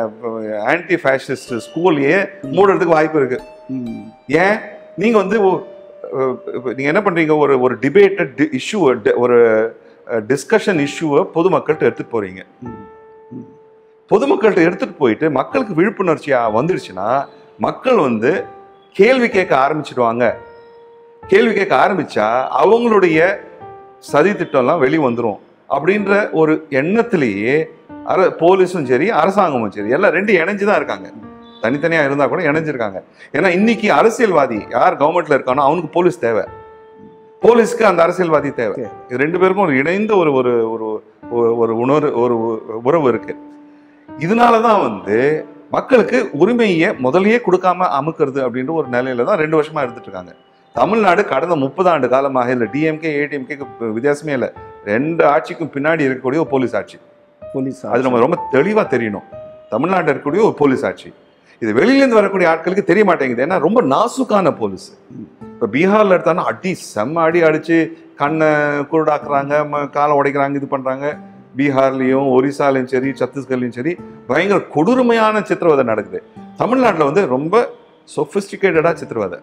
[SPEAKER 2] ஆன்டி ஃபேஷிஸ்ட் ஸ்கூல்லையே மூடுறதுக்கு வாய்ப்பு இருக்கு
[SPEAKER 1] ம்.
[SPEAKER 2] ஏன் நீங்க வந்து ஒ- அஹ் இப்ப நீங்க என்ன பண்றீங்க ஒரு ஒரு டிபேட்டட் இஷ்யூ ஒரு டிஸ்கஷன் இஷ்யூவை பொதுமக்கள்கிட்ட எடுத்துட்டு போறீங்க
[SPEAKER 1] ம். ம்.
[SPEAKER 2] பொதுமக்கள்கிட்ட எடுத்துட்டு போயிட்டு மக்களுக்கு விழிப்புணர்ச்சியா வந்துடுச்சுன்னா மக்கள் வந்து கேள்வி கேட்க ஆரம்பிச்சிடுவாங்க கேள்வி கேட்க ஆரம்பிச்சா அவங்களுடைய சதி திட்டம்லாம் வெளி வந்துரும் அப்படின்ற ஒரு எண்ணத்திலேயே அர போலீஸும் சரி அரசாங்கமும் சரி எல்லாம் ரெண்டு இணைஞ்சு தான் இருக்காங்க தனித்தனியா இருந்தா கூட இணைஞ்சிருக்காங்க ஏன்னா இன்னைக்கு அரசியல்வாதி யார் கவர்மெண்ட்ல இருக்கானோ அவனுக்கு போலீஸ் தேவை போலீஸ்க்கு அந்த அரசியல்வாதி தேவை
[SPEAKER 1] Okay.
[SPEAKER 2] இது ரெண்டு பேருக்கும் ஒரு இணைந்த ஒரு ஒரு ஒரு ஒரு- ஒரு உணர்வு ஒரு உறவு இருக்கு இதனால தான் வந்து மக்களுக்கு உரிமையை முதல்லயே கொடுக்காம அமுக்கிறது அப்படின்ற ஒரு நிலையில தான் ரெண்டு வருஷமா இருந்துட்டு இருக்காங்க தமிழ்நாடு கடந்த முப்பது ஆண்டு காலமாக இல்லை டிஎம்கே ஏடிஎம்கேக்கு வித்தியாசமே இல்லை ரெண்டு ஆட்சிக்கும் பின்னாடி இருக்கக்கூடிய ஒரு போலீஸ் ஆட்சி
[SPEAKER 1] போலீஸ்
[SPEAKER 2] அது நம்ம ரொம்ப தெளிவா தெரியணும் தமிழ்நாட்டில் இருக்கக்கூடிய ஒரு போலீஸ் ஆட்சி இது வெளியிலேருந்து வரக்கூடிய ஆட்களுக்கு தெரிய மாட்டேங்குது ஏன்னா ரொம்ப நாசுக்கான போலீஸ் இப்போ பீகார்ல எடுத்தாலும் அடி செம்ம அடி அடிச்சு கண்ணை குருடாக்குறாங்க ம- காலை உடைக்கிறாங்க இது பண்றாங்க பீகார்லயும் ஒரிசாலையும் சரி சத்தீஸ்கர்லயும் சரி பயங்கர கொடூரமையான சித்திரவதை நடக்குது தமிழ்நாட்டில் வந்து ரொம்ப சொஃபிஸ்டிகேட்டடா சித்திரவதை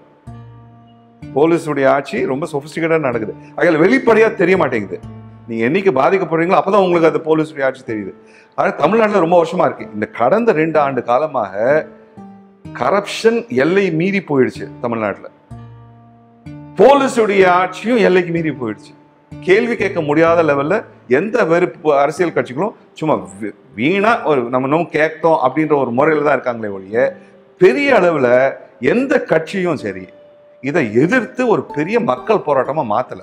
[SPEAKER 2] போலீஸுடைய ஆட்சி ரொம்ப சொஃபிஸ்டிகேட்டா நடக்குது அதில் வெளிப்படையா தெரிய மாட்டேங்குது நீங்க என்னைக்கு பாதிக்கப்படுறீங்களோ அப்பதான் உங்களுக்கு அந்த போலீஸுடைய ஆட்சி தெரியுது ஆனா தமிழ்நாட்டில் ரொம்ப வருஷமா இருக்கு இந்த கடந்த ரெண்டு ஆண்டு காலமாக கரப்ஷன் எல்லை மீறி போயிடுச்சு தமிழ்நாட்டில் போலீஸுடைய ஆட்சியும் எல்லைக்கு மீறி போயிடுச்சு கேள்வி கேட்க முடியாத லெவல்ல எந்த வெறுப்பு அரசியல் கட்சிகளும் சும்மா வீ- வீணா ஒரு நம்ம இன்னும் கேட்டோம் அப்படின்ற ஒரு முறையில தான் இருக்காங்களே ஒழிய பெரிய அளவுல எந்த கட்சியும் சரி இதை எதிர்த்து ஒரு பெரிய மக்கள் போராட்டமா மாத்தல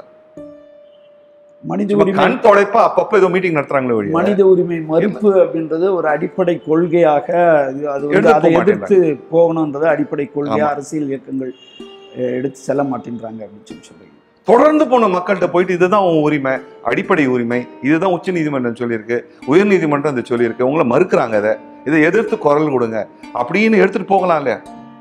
[SPEAKER 1] மனித
[SPEAKER 2] சும்மா
[SPEAKER 1] உரிமை
[SPEAKER 2] கண் தொடைப்பா அப்பப்ப ஏதோ மீட்டிங் நடத்துறாங்களே ஒழிய
[SPEAKER 1] மனித உரிமை மறுப்பு அப்படின்றது ஒரு அடிப்படை கொள்கையாக இது- அது வந்து
[SPEAKER 2] எடுத்து
[SPEAKER 1] அதை
[SPEAKER 2] போக
[SPEAKER 1] எதிர்த்து போகணுன்றது அடிப்படை கொள்கையா
[SPEAKER 2] ஆமா.
[SPEAKER 1] அரசியல் இயக்கங்கள் அஹ், எடுத்து செல்ல மாட்டேன்றாங்க அப்படின்னு சொல்லி சொல்றீங்க
[SPEAKER 2] தொடர்ந்து போன மக்கள்கிட்ட போயிட்டு இதுதான் உன் உரிமை அடிப்படை உரிமை இதுதான் உச்ச நீதிமன்றம் சொல்லியிருக்கு உயர் நீதிமன்றம் இது சொல்லியிருக்கு உங்களை மறுக்கிறாங்க அதை இதை எதிர்த்து குரல் கொடுங்க அப்படின்னு எடுத்துட்டு போகலாம் இல்லையா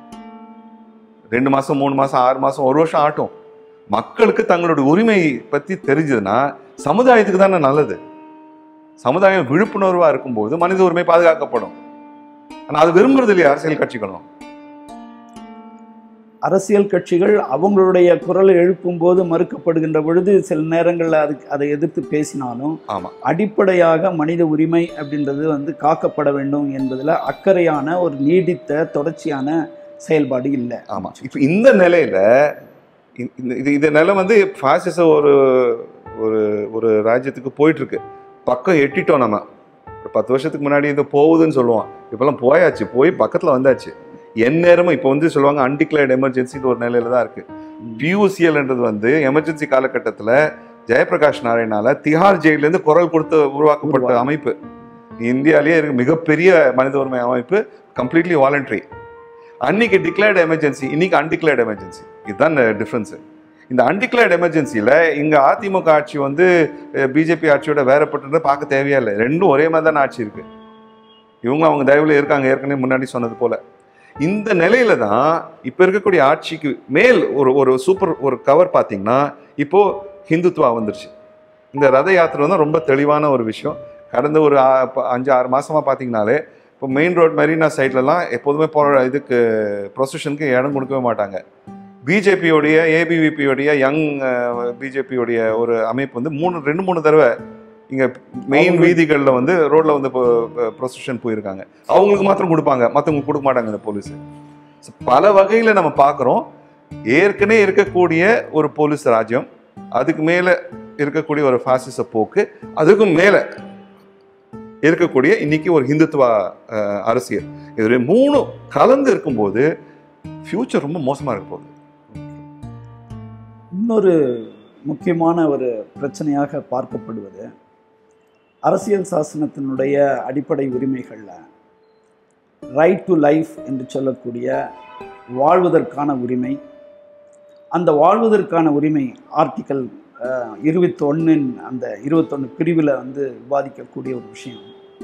[SPEAKER 2] ரெண்டு மாசம் மூணு மாசம் ஆறு மாசம் ஒரு வருஷம் ஆட்டும் மக்களுக்கு தங்களுடைய உரிமை பத்தி தெரிஞ்சதுன்னா சமுதாயத்துக்கு தானே நல்லது சமுதாயம் விழிப்புணர்வா இருக்கும்போது மனித உரிமை பாதுகாக்கப்படும் ஆனா அது விரும்புறது இல்லையா அரசியல் கட்சிகளும்
[SPEAKER 1] அரசியல் கட்சிகள் அவங்களுடைய குரலை எழுப்பும் போது மறுக்கப்படுகின்ற பொழுது சில நேரங்களில் அதுக்கு அதை எதிர்த்து பேசினாலும்
[SPEAKER 2] ஆமா
[SPEAKER 1] அடிப்படையாக மனித உரிமை அப்படின்றது வந்து காக்கப்பட வேண்டும் என்பதில் அக்கறையான ஒரு நீடித்த தொடர்ச்சியான செயல்பாடு இல்லை
[SPEAKER 2] ஆமா இப்போ இந்த நிலையில இந்த- இந்த- இது இந்த நிலை வந்து பாசிச ஒரு ஒரு ஒரு ராஜ்யத்துக்கு போயிட்டு இருக்கு பக்கம் எட்டிட்டோம் நம்ம ஒரு பத்து வருஷத்துக்கு முன்னாடி இது போகுதுன்னு சொல்லுவோம் இப்பெல்லாம் போயாச்சு போய் பக்கத்துல வந்தாச்சு எந்நேரமும் இப்போ வந்து சொல்லுவாங்க அன்டிக்ளேர்ட் எமர்ஜென்சின்னு ஒரு நிலையில தான் இருக்கு பியூசிஎல்ன்றது வந்து எமர்ஜென்சி காலகட்டத்தில் ஜெயபிரகாஷ் நாராயணால திஹார் ஜெயிலேருந்து குரல் கொடுத்து உருவாக்கப்பட்ட
[SPEAKER 1] உருவா-
[SPEAKER 2] அமைப்பு இந்தியாவிலேயே இருக்க மிகப்பெரிய மனித உரிமை அமைப்பு கம்ப்ளீட்லி வாலண்டரி அன்னைக்கு டிக்ளேர்டு எமர்ஜென்சி இன்னைக்கு அன்டிக்ளேர்டு எமர்ஜென்சி இதுதான் டிஃப்ரென்ஸ் இந்த அன்டிக்ளேர்டு எமர்ஜென்சியில் இங்கே அதிமுக ஆட்சி வந்து பிஜேபி ஆட்சியோட வேறப்பட்டது பார்க்க தேவையா இல்லை ரெண்டும் ஒரே மாதிரி தான் ஆட்சி இருக்கு இவங்க அவங்க தயவுல இருக்காங்க ஏற்கனவே முன்னாடி சொன்னது போல இந்த நிலையில தான் இப்போ இருக்கக்கூடிய ஆட்சிக்கு மேல் ஒரு ஒரு சூப்பர் ஒரு கவர் பார்த்தீங்கன்னா இப்போ ஹிந்துத்வா வந்துருச்சு இந்த ரத யாத்திரை தான் ரொம்ப தெளிவான ஒரு விஷயம் கடந்த ஒரு ஆ- ப- அஞ்சு ஆறு மாசமா பார்த்தீங்கனாலே இப்போ மெயின் ரோட் மெரினா சைட்லலாம் எப்போதுமே போகிற இதுக்கு ப்ரொசஷனுக்கு இடம் கொடுக்கவே மாட்டாங்க பிஜேபியோடைய ஏபிவிபியோடைய யங் பிஜேபியோடைய ஒரு அமைப்பு வந்து மூணு ரெண்டு மூணு தடவை இங்கே மெயின்
[SPEAKER 1] அவங்க-
[SPEAKER 2] வீதிகளில் வந்து ரோட்ல வந்து ப்ரொசஷன் போயிருக்காங்க அவங்களுக்கு மாத்திரம் கொடுப்பாங்க மற்றவங்களுக்கு கொடுக்க மாட்டாங்க இந்த போலீஸ் பல வகையில் நம்ம பார்க்குறோம் ஏற்கனவே இருக்கக்கூடிய ஒரு போலீஸ் ராஜ்யம் அதுக்கு மேலே இருக்கக்கூடிய ஒரு பாசிச போக்கு அதுக்கும் மேலே இருக்கக்கூடிய இன்னைக்கு ஒரு ஹிந்துத்துவ அஹ், அரசியல் இது மூணு கலந்து இருக்கும்போது ஃபியூச்சர் ரொம்ப மோசமாக இருக்க போகுது
[SPEAKER 1] இன்னொரு முக்கியமான ஒரு பிரச்சனையாக பார்க்கப்படுவது அரசியல் சாசனத்தினுடைய அடிப்படை உரிமைகளில் ரைட் டு லைஃப் என்று சொல்லக்கூடிய வாழ்வதற்கான உரிமை அந்த வாழ்வதற்கான உரிமை ஆர்டிக்கல் இருபத்தொன்னின் அந்த இருபத்தொன்று பிரிவில் வந்து விவாதிக்கக்கூடிய ஒரு விஷயம்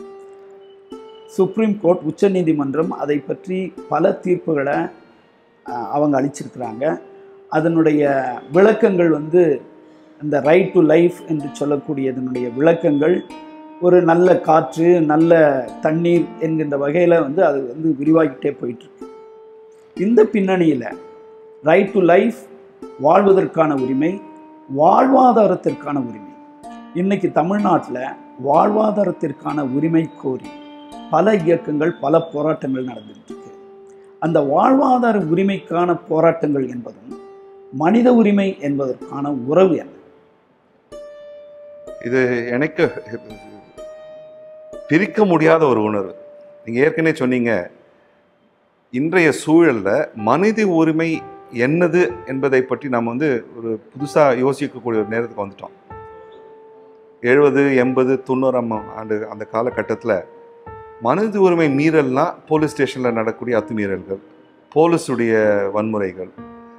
[SPEAKER 1] சுப்ரீம் கோர்ட் உச்சநீதிமன்றம் அதை பற்றி பல தீர்ப்புகளை அஹ், அவங்க அளிச்சிருக்கிறாங்க அதனுடைய விளக்கங்கள் வந்து இந்த ரைட் டு லைஃப் என்று சொல்லக்கூடியதனுடைய விளக்கங்கள் ஒரு நல்ல காற்று நல்ல தண்ணீர் என்கின்ற வகையில் வந்து அது வந்து விரிவாகிட்டே போயிட்டுருக்கு இந்த பின்னணியில் ரைட் டு லைஃப் வாழ்வதற்கான உரிமை வாழ்வாதாரத்திற்கான உரிமை இன்னைக்கு தமிழ்நாட்டில் வாழ்வாதாரத்திற்கான உரிமை கோரி பல இயக்கங்கள் பல போராட்டங்கள் நடந்துட்டு இருக்கு அந்த வாழ்வாதார உரிமைக்கான போராட்டங்கள் என்பதும் மனித உரிமை என்பதற்கான உறவு என்ன
[SPEAKER 2] இது எனக்கு பிரிக்க முடியாத ஒரு உணர்வு நீங்க ஏற்கனவே சொன்னீங்க இன்றைய சூழல்ல மனித உரிமை என்னது என்பதை பற்றி நம்ம வந்து ஒரு புதுசா யோசிக்கக்கூடிய ஒரு நேரத்துக்கு வந்துட்டோம் எழுபது எண்பது தொண்ணூறாம் ஆண்டு அந்த காலகட்டத்தில் மனித உரிமை மீறல்னா போலீஸ் ஸ்டேஷனில் நடக்கக்கூடிய அத்துமீறல்கள் போலீஸுடைய வன்முறைகள்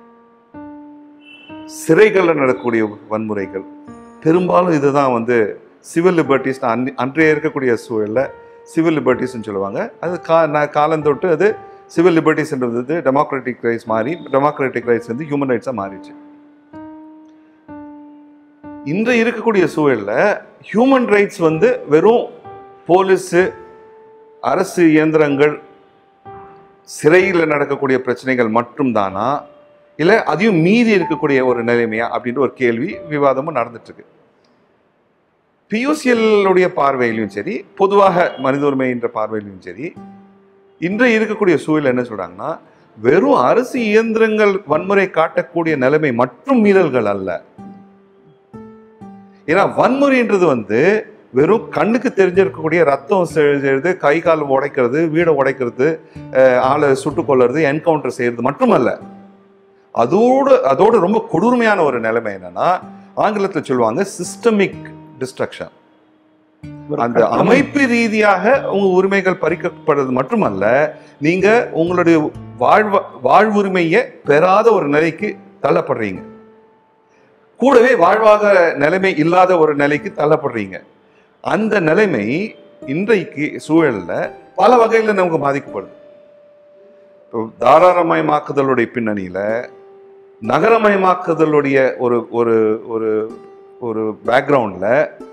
[SPEAKER 2] சிறைகளில் நடக்கக்கூடிய வன்முறைகள் பெரும்பாலும் இதுதான் வந்து சிவில் லிபர்ட்டிஸ் அன்றைய இருக்கக்கூடிய சூழலில் சிவில் லிபர்ட்டிஸ்னு சொல்லுவாங்க அது கா நான் காலந்தொட்டு அது சிவில் லிபர்ட்டிஸ்ன்றது வந்து டெமோக்ராட்டிக் ரைட்ஸ் மாறி டெமோக்ராட்டிக் ரைட்ஸ் வந்து ஹியூமன் ரைட்ஸாக மாறிடுச்சு இன்று இருக்கக்கூடிய சூழலில் ஹியூமன் ரைட்ஸ் வந்து வெறும் போலீஸு அரசு இயந்திரங்கள் சிறையில் நடக்கக்கூடிய பிரச்சனைகள் மட்டும்தானா இல்லை அதையும் மீறி இருக்கக்கூடிய ஒரு நிலைமையா அப்படின்ற ஒரு கேள்வி விவாதமும் நடந்துட்டு இருக்கு பியூசிஎல்லுடைய பார்வையிலும் சரி பொதுவாக மனித உரிமை என்ற பார்வையிலும் சரி இன்றைய இருக்கக்கூடிய சூழல் என்ன சொல்றாங்கன்னா வெறும் அரசு இயந்திரங்கள் வன்முறை காட்டக்கூடிய நிலைமை மற்றும் மீறல்கள் அல்ல ஏன்னா வன்முறைன்றது வந்து வெறும் கண்ணுக்கு தெரிஞ்சிருக்கக்கூடிய ரத்தம் செழுது கை கால் உடைக்கிறது வீடை உடைக்கிறது அஹ் ஆளை சுட்டு கொள்றது என்கவுண்டர் செய்யறது மட்டுமல்ல அதோடு அதோடு ரொம்ப கொடூரமையான ஒரு நிலைமை என்னன்னா ஆங்கிலத்தில் சொல்லுவாங்க சிஸ்டமிக் டிஸ்ட்ரக்ஷன்
[SPEAKER 1] ஒரு
[SPEAKER 2] அந்த
[SPEAKER 1] கட்டமை-
[SPEAKER 2] அமைப்பு ரீதியாக உங்க உரிமைகள் பறிக்கப்படுறது மட்டுமல்ல நீங்க உங்களுடைய வாழ்வ வாழ்வுரிமையை பெறாத ஒரு நிலைக்கு தள்ளப்படுறீங்க கூடவே வாழ்வாக நிலைமை இல்லாத ஒரு நிலைக்கு தள்ளப்படுறீங்க அந்த நிலைமை இன்றைக்கு சூழல்ல பல வகையில் நமக்கு பாதிக்கப்படுது இப்போ தாராளமயமாக்குதலுடைய பின்னணியில நகரமயமாக்குதலுடைய ஒரு ஒரு ஒரு ஒரு பேக்ரவுண்ட்ல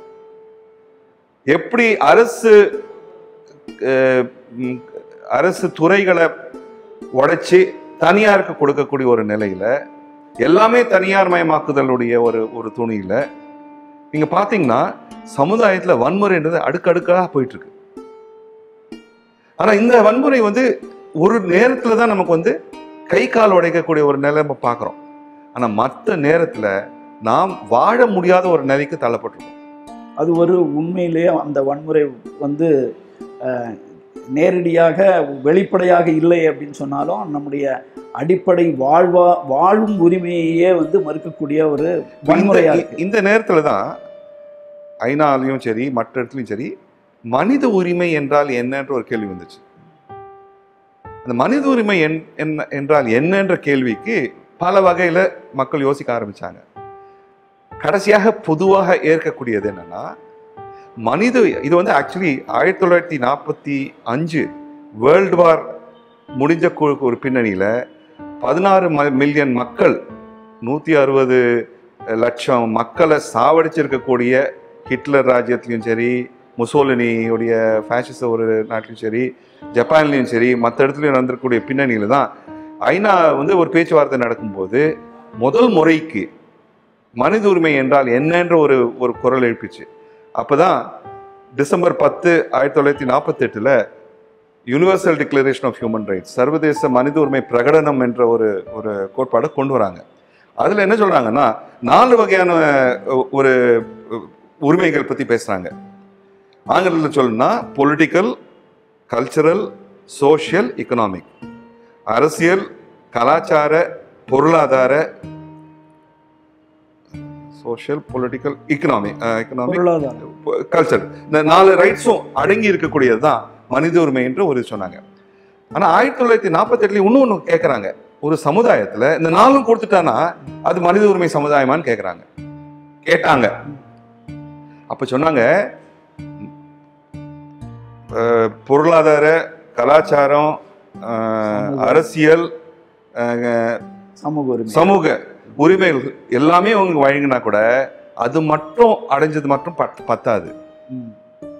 [SPEAKER 2] எப்படி அரசு அஹ், ம், அரசு துறைகளை உடைச்சி தனியாருக்கு கொடுக்கக்கூடிய ஒரு நிலையில எல்லாமே தனியார் மயமாக்குதலுடைய ஒரு ஒரு துணியில நீங்க பாத்தீங்கன்னா சமுதாயத்துல வன்முறைன்றது அடுக்கடுக்காக போயிட்டு இருக்கு ஆனா இந்த வன்முறை வந்து ஒரு நேரத்துல தான் நமக்கு வந்து கை கால் உடைக்கக்கூடிய ஒரு நிலை நம்ம பார்க்குறோம் ஆனா மற்ற நேரத்துல நாம் வாழ முடியாத ஒரு நிலைக்கு தள்ளப்பட்டிருக்கோம்
[SPEAKER 1] அது ஒரு உண்மையிலேயே அந்த வன்முறை வந்து அஹ், நேரடியாக வெளிப்படையாக இல்லை அப்படின்னு சொன்னாலும் நம்முடைய அடிப்படை வாழ்வா வாழும் உரிமையையே வந்து மறுக்கக்கூடிய ஒரு வன்முறையா
[SPEAKER 2] இந்த-
[SPEAKER 1] இருக்கு
[SPEAKER 2] இந்த நேரத்துல தான் ஐநாலையும் சரி மற்ற இடத்துலையும் சரி மனித உரிமை என்றால் என்னன்ற ஒரு கேள்வி வந்துச்சு அந்த மனித உரிமை என்- என்ன என்றால் என்னன்ற கேள்விக்கு பல வகையில மக்கள் யோசிக்க ஆரம்பிச்சாங்க கடைசியாக பொதுவாக ஏற்கக்கூடியது என்னன்னா மனித இது வந்து ஆக்சுவலி ஆயிரத்தி தொள்ளாயிரத்தி நாற்பத்தி அஞ்சு வேர்ல்டு வார் முடிஞ்ச கு- ஒரு பின்னணியில பதினாறு மில்லியன் மக்கள் நூற்றி அறுபது லட்சம் மக்களை சாவடிச்சிருக்கக்கூடிய ஹிட்லர் ராஜ்யத்திலையும் சரி முசோலினியுடைய ஃபேஷிச ஒரு நாட்டிலையும் சரி ஜப்பான்லையும் சரி மற்ற இடத்துலையும் நடந்திருக்கக்கூடிய பின்னணியில தான் ஐநா வந்து ஒரு பேச்சுவார்த்தை நடக்கும்போது முதல் முறைக்கு மனித உரிமை என்றால் என்னன்ற ஒரு ஒரு குரல் எழுப்பிச்சு அப்பதான் டிசம்பர் பத்து ஆயிரத்தி தொள்ளாயிரத்தி நாற்பத்தெட்டுல universal declaration of human rights சர்வதேச மனித உரிமை பிரகடனம் என்ற ஒரு ஒரு கோட்பாடை கொண்டு வராங்க அதுல என்ன சொல்றாங்கன்னா நாலு வகையான அஹ், ஒரு அஹ், உரிமைகள் பத்தி பேசுறாங்க ஆங்கிலத்தில் சொல்லணும்னா பொலிட்டிக்கல் கல்ச்சரல் சோஷியல் எக்கனாமிக் அரசியல் கலாச்சார பொருளாதார சோஷியல் பொலிட்டிக்கல் எக்கனாமிக் எக்கனாமிக்
[SPEAKER 1] பொருளாதாரம்
[SPEAKER 2] கல்ச்சர் இந்த நாலு ரைட்ஸும் அடங்கி இருக்கக்கூடியது தான் மனித உரிமை என்று ஒரு சொன்னாங்க ஆனா ஆயிரத்தி தொள்ளாயிரத்தி நாற்பத்தி எட்டுல இன்னும் ஒன்று கேட்கறாங்க ஒரு சமுதாயத்துல இந்த நாலும் கொடுத்துட்டானா அது மனித உரிமை சமுதாயமான்னு கேட்கறாங்க கேட்டாங்க அப்ப சொன்னாங்க அஹ், பொருளாதார கலாச்சாரம் அஹ், அரசியல் அஹ்,
[SPEAKER 1] சமூக உரிமை
[SPEAKER 2] சமூக உரிமைகள் எல்லாமே அவங்க வழங்கினா கூட அது மட்டும் அடைஞ்சது மட்டும் பத்- பத்தாது
[SPEAKER 1] ம்.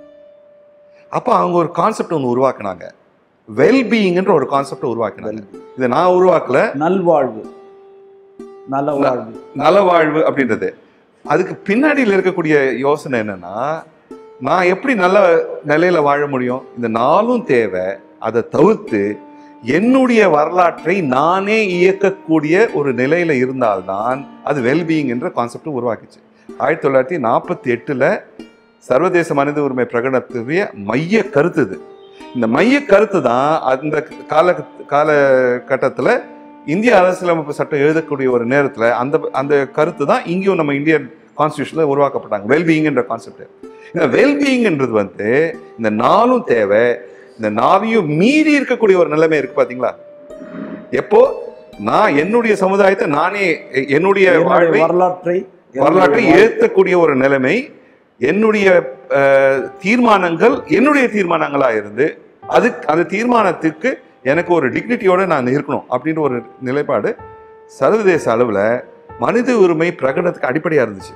[SPEAKER 2] அப்ப அவங்க ஒரு கான்செப்ட் ஒன்று உருவாக்குனாங்க வெல்பீயிங்ன்ற ஒரு கான்செப்ட் உருவாக்கினாங்க இதை நான் உருவாக்கல
[SPEAKER 1] நல்வாழ்வு நல வாழ்வு
[SPEAKER 2] நலவாழ்வு அப்படின்றது அதுக்கு பின்னாடியில் இருக்கக்கூடிய யோசனை என்னன்னா நான் எப்படி நல்ல நிலையில வாழ முடியும் இந்த நாளும் தேவை அதை தவிர்த்து என்னுடைய வரலாற்றை நானே இயக்கக்கூடிய ஒரு நிலையில இருந்தால்தான் அது வெல்பீயிங் என்ற கான்செப்ட் உருவாக்கிச்சு ஆயிரத்தி தொள்ளாயிரத்தி நாற்பத்தி எட்டுல சர்வதேச மனித உரிமை பிரகடனத்துடைய மைய கருத்து இது இந்த மைய கருத்து தான் அந்த கால காலகட்டத்தில் இந்திய அரசியலமைப்பு சட்டம் எழுதக்கூடிய ஒரு நேரத்தில் அந்த அந்த கருத்து தான் இங்கேயும் நம்ம இந்தியன் கான்ஸ்டியூஷனில் உருவாக்கப்பட்டாங்க வெல்பீயிங்ன்ற கான்செப்ட் இந்த வெல்பீயிங்ன்றது வந்து இந்த நாளும் தேவை இந்த நாளையும் மீறி இருக்கக்கூடிய ஒரு நிலைமை இருக்கு பாத்தீங்களா எப்போ நான் என்னுடைய சமுதாயத்தை நானே எ- என்னுடைய
[SPEAKER 1] என்னுடைய
[SPEAKER 2] வாழ்வை
[SPEAKER 1] வரலாற்றை
[SPEAKER 2] வரலாற்றை
[SPEAKER 1] என்னுடைய
[SPEAKER 2] ஏற்கக்கூடிய ஒரு நிலைமை என்னுடைய அஹ், தீர்மானங்கள் என்னுடைய தீர்மானங்களா இருந்து அது அந்த தீர்மானத்துக்கு எனக்கு ஒரு டிக்னிட்டியோட நான் இருக்கணும் அப்படின்ற ஒரு நிலைப்பாடு சர்வதேச அளவுல மனித உரிமை பிரகடனத்துக்கு அடிப்படையா இருந்துச்சு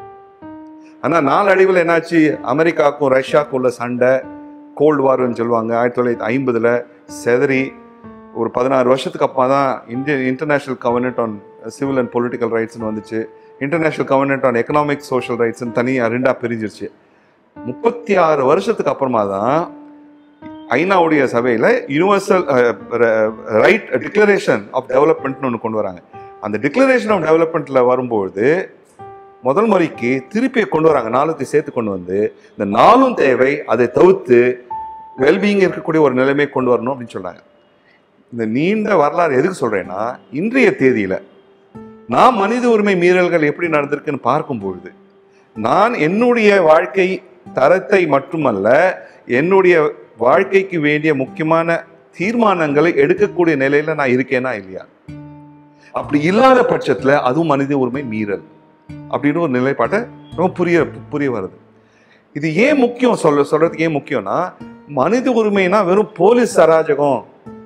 [SPEAKER 2] ஆனா நாளடைவில் என்னாச்சு அமெரிக்காவுக்கும் ரஷ்யாவுக்கும் உள்ள சண்டை கோல்டு வார்னு சொல்லுவாங்க ஆயிரத்தி தொள்ளாயிரத்தி ஐம்பதுல செதறி ஒரு பதினாறு வருஷத்துக்கு அப்புறமா தான் Indian international covenant on civil and political ரைட்ஸ்னு வந்துச்சு international covenant on economic social ரைட்ஸ்னு தனியாக ரெண்டா பிரிஞ்சிருச்சு முப்பத்தி ஆறு வருஷத்துக்கு அப்புறமா தான் ஐநாவுடைய சபையில் யூனிவர்சல் ரைட் டிக்ளரேஷன் ஆஃப் டெவலப்மெண்ட்னு ஒன்று கொண்டு வராங்க அந்த டிக்ளரேஷன் ஆஃப் டெவலப்மெண்ட்ல வரும்பொழுது முதல் முறைக்கு திருப்பி கொண்டு வராங்க நாலுத்தை சேர்த்து கொண்டு வந்து இந்த நாளும் தேவை அதை தவிர்த்து வெல்பீயிங் இருக்கக்கூடிய ஒரு நிலைமை கொண்டு வரணும் அப்படின்னு சொல்றாங்க இந்த நீண்ட வரலாறு எதுக்கு சொல்றேன்னா இன்றைய தேதியில நான் மனித உரிமை மீறல்கள் எப்படி நடந்திருக்குன்னு பார்க்கும் பொழுது நான் என்னுடைய வாழ்க்கை தரத்தை மட்டுமல்ல என்னுடைய வாழ்க்கைக்கு வேண்டிய முக்கியமான தீர்மானங்களை எடுக்கக்கூடிய நிலையில நான் இருக்கேனா இல்லையா அப்படி இல்லாத பட்சத்துல அதுவும் மனித உரிமை மீறல் அப்படின்னு ஒரு நிலைப்பாட்டை ரொம்ப புரிய புரிய வருது இது ஏன் முக்கியம் சொல்ல சொல்றதுக்கு ஏன் முக்கியம்னா மனித உரிமைனா வெறும் போலீஸ் அராஜகம்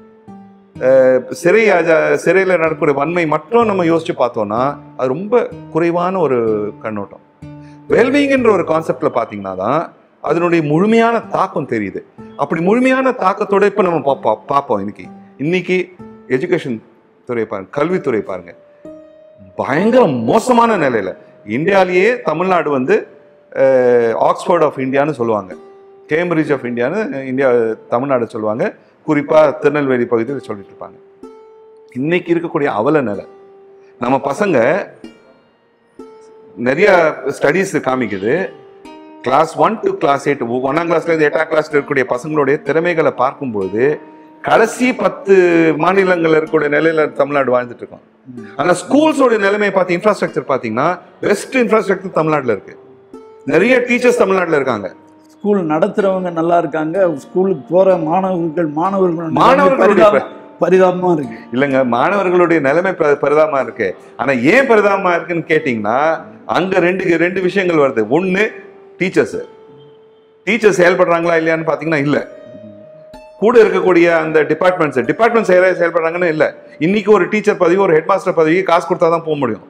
[SPEAKER 2] அஹ், சிறை அஜ- சிறையில நடக்கக்கூடிய வன்மை மட்டும் நம்ம யோசிச்சு பார்த்தோம்னா அது ரொம்ப குறைவான ஒரு கண்ணோட்டம் வெல்விங்ன்ற ஒரு கான்செப்ட்ல பாத்தீங்கன்னா தான் அதனுடைய முழுமையான தாக்கம் தெரியுது அப்படி முழுமையான தாக்கத்தோட இப்ப நம்ம பார்ப்போம் பார்ப்போம் இன்னைக்கு இன்னைக்கு எஜுகேஷன் துறை பாருங்க கல்வித்துறை பாருங்க பயங்கர மோசமான நிலையில இந்தியாலேயே தமிழ்நாடு வந்து ஆக்ஸ்போர்ட் ஆஃப் இந்தியான்னு சொல்லுவாங்க கேம்பிரிட்ஜ் ஆஃப் இந்தியான்னு இந்தியா தமிழ்நாடு சொல்லுவாங்க குறிப்பா திருநெல்வேலி பகுதியில் சொல்லிட்டு இருப்பாங்க இன்னைக்கு இருக்கக்கூடிய அவல நிலை நம்ம பசங்க நிறைய ஸ்டடீஸ் காமிக்குது class one to class eight ஒன்னாம் கிளாஸ்ல இருந்து எட்டாம் கிளாஸ்ல இருக்கக்கூடிய பசங்களுடைய திறமைகளை பார்க்கும்போது கடைசி பத்து மாநிலங்கள்ல இருக்கக்கூடிய நிலையில தமிழ்நாடு வாழ்ந்துட்டு இருக்கோம் ஆனா ஸ்கூல்ஸோட நிலைமை பார்த்து இன்ஃப்ராஸ்ட்ரக்சர் பாத்தீங்கன்னா பெஸ்ட் இன்ஃப்ராஸ்ட்ரக்சர் தமிழ்நாட்டுல இருக்கு நிறைய டீச்சர்ஸ் தமிழ்நாட்டுல இருக்காங்க
[SPEAKER 1] ஸ்கூல் நடத்துறவங்க நல்லா இருக்காங்க ஸ்கூலுக்கு போற மாணவர்கள் மாணவர்கள்
[SPEAKER 2] மாணவர்களுடைய
[SPEAKER 1] பரிதாப- பரிதாபமா இருக்கு
[SPEAKER 2] இல்லைங்க மாணவர்களுடைய நிலைமை ப- பரிதாபமா இருக்கு ஆனா ஏன் பரிதாபமா இருக்குன்னு கேட்டீங்கன்னா அங்க ரெண்டு ரெண்டு விஷயங்கள் வருது ஒண்ணு டீச்சர்ஸ் டீச்சர்ஸ் செயல்படுறாங்களா இல்லையான்னு பாத்தீங்கன்னா இல்ல கூட இருக்கக்கூடிய அந்த டிபார்ட்மெண்ட்ஸ் டிபார்ட்மெண்ட் செயல செயல்படுறாங்கன்னு இல்ல இன்னைக்கு ஒரு டீச்சர் பதவி ஒரு ஹெட் மாஸ்டர் பதவி காசு கொடுத்தா தான் போக முடியும்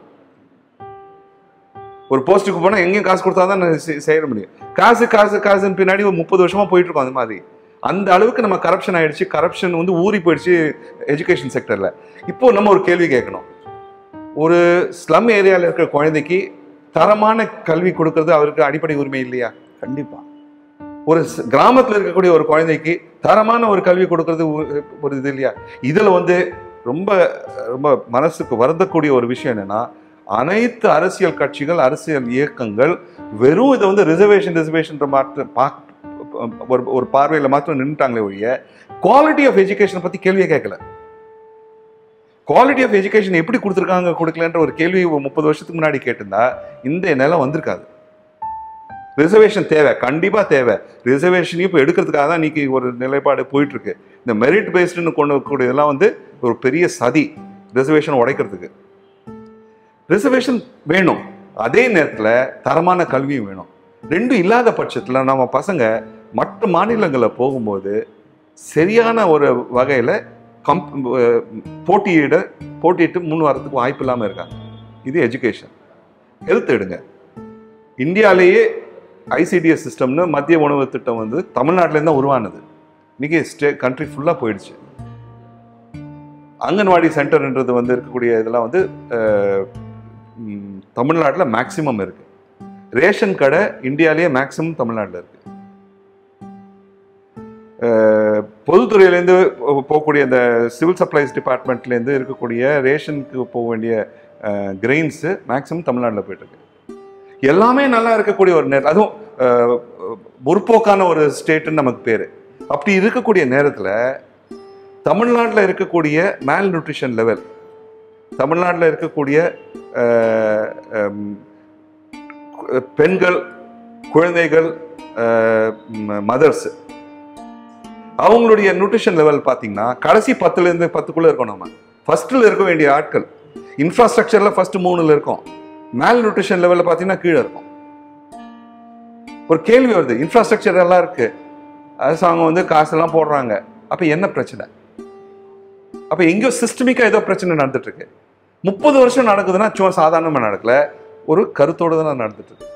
[SPEAKER 2] ஒரு போஸ்ட்டுக்கு போனா எங்கேயும் காசு கொடுத்தா தான் நான் செ- செய்ய முடியும் காசு காசு காசுன்னு பின்னாடி ஒரு முப்பது வருஷமா போயிட்டு இருக்கோம் அந்த மாதிரி அந்த அளவுக்கு நம்ம கரப்ஷன் ஆயிடுச்சு கரப்ஷன் வந்து ஊறி போயிடுச்சு எஜுகேஷன் செக்டர்ல இப்போ நம்ம ஒரு கேள்வி கேட்கணும் ஒரு ஸ்லம் ஏரியால இருக்கிற குழந்தைக்கு தரமான கல்வி கொடுக்கறது அவருக்கு அடிப்படை உரிமை இல்லையா
[SPEAKER 1] கண்டிப்பா
[SPEAKER 2] ஒரு ஸ்- கிராமத்துல இருக்கக்கூடிய ஒரு குழந்தைக்கு தரமான ஒரு கல்வி கொடுக்கறது ஒரு- ஒரு இது இல்லையா இதுல வந்து ரொம்ப ரொம்ப மனசுக்கு வருந்தக்கூடிய ஒரு விஷயம் என்னன்னா அனைத்து அரசியல் கட்சிகள் அரசியல் இயக்கங்கள் வெறும் இதை வந்து ரிசர்வேஷன் ரிசர்வேஷன் மாற்ற பாக்- ஒரு ஒரு பார்வையில மாத்திரம் நின்றுட்டாங்களே ஒழிய குவாலிட்டி ஆஃப் எஜுகேஷன் பத்தி கேள்வியே கேட்கல குவாலிட்டி ஆஃப் எஜுகேஷன் எப்படி கொடுத்துருக்காங்க கொடுக்கலன்ற ஒரு கேள்வி ஒரு முப்பது வருஷத்துக்கு முன்னாடி கேட்டிருந்தா இந்த நிலம் வந்திருக்காது ரிசர்வேஷன் தேவை கண்டிப்பா தேவை ரிசர்வேஷனையும் இப்போ எடுக்கிறதுக்காக தான் இன்னைக்கு ஒரு நிலைப்பாடு போயிட்டு இருக்கு இந்த மெரிட் பேஸ்டுன்னு கொண்டு வரக்கூடியதெல்லாம் வந்து ஒரு பெரிய சதி ரிசர்வேஷன் உடைக்கிறதுக்கு ரிசர்வேஷன் வேணும் அதே நேரத்தில் தரமான கல்வியும் வேணும் ரெண்டும் இல்லாத பட்சத்தில் நம்ம பசங்க மற்ற மாநிலங்களில் போகும்போது சரியான ஒரு வகையில் கம் அஹ் போட்டியிட போட்டியிட்டு முன் வரதுக்கு வாய்ப்பு இல்லாமல் இருக்காங்க இது எஜுகேஷன் ஹெல்த் எடுங்க இந்தியாவிலேயே ஐசிடிஎஸ் சிஸ்டம்னு மத்திய உணவு திட்டம் வந்து தமிழ்நாட்டிலேருந்து தான் உருவானது இன்னைக்கு ஸ்டே கண்ட்ரி ஃபுல்லாக போயிடுச்சு அங்கன்வாடி சென்டர்ன்றது வந்து இருக்கக்கூடிய இதெல்லாம் வந்து தமிழ்நாட்டில் மேக்சிமம் இருக்கு ரேஷன் கடை இந்தியாவிலேயே மேக்சிமம் தமிழ்நாட்டில் இருக்கு அஹ், பொதுத்துறையிலேருந்து போ- போகக்கூடிய இந்த சிவில் சப்ளைஸ் டிபார்ட்மெண்ட்லேருந்து இருக்கக்கூடிய ரேஷனுக்கு போக வேண்டிய கிரெயின்ஸு மேக்சிமம் தமிழ்நாட்டில் போயிட்டு இருக்கு எல்லாமே நல்லா இருக்கக்கூடிய ஒரு நேரம் அதுவும் அஹ், முற்போக்கான ஒரு ஸ்டேட்டுன்னு நமக்கு பேர் அப்படி இருக்கக்கூடிய நேரத்தில் தமிழ்நாட்டில் இருக்கக்கூடிய மேல் நியூட்ரிஷன் லெவல் தமிழ்நாட்டில் இருக்கக்கூடிய அஹ், ஹம், கு- பெண்கள் குழந்தைகள் மதர்ஸ் அவங்களுடைய நியூட்ரிஷன் லெவல் பார்த்தீங்கன்னா கடைசி பத்துலேருந்து பத்துக்குள்ளே இருக்கோம் நம்ம ஃபர்ஸ்ட்டில் இருக்க வேண்டிய ஆட்கள் இன்ஃப்ராஸ்ட்ரக்சரில் ஃபர்ஸ்ட் மூணுல இருக்கோம் மேல் நியூட்ரிஷன் லெவலில் பார்த்தீங்கன்னா கீழே இருக்கும் ஒரு கேள்வி வருது இன்ஃப்ராஸ்ட்ரக்சர் எல்லாம் இருக்கு அரசாங்கம் வந்து காசெல்லாம் போடுறாங்க அப்போ என்ன பிரச்சனை அப்போ எங்கேயோ சிஸ்டமிக்காக ஏதோ பிரச்சனை நடந்துட்டு இருக்கு முப்பது வருஷம் நடக்குதுன்னா சும்மா சாதாரணமாக நடக்கல ஒரு கருத்தோடு தான் நடந்துட்டு இருக்கு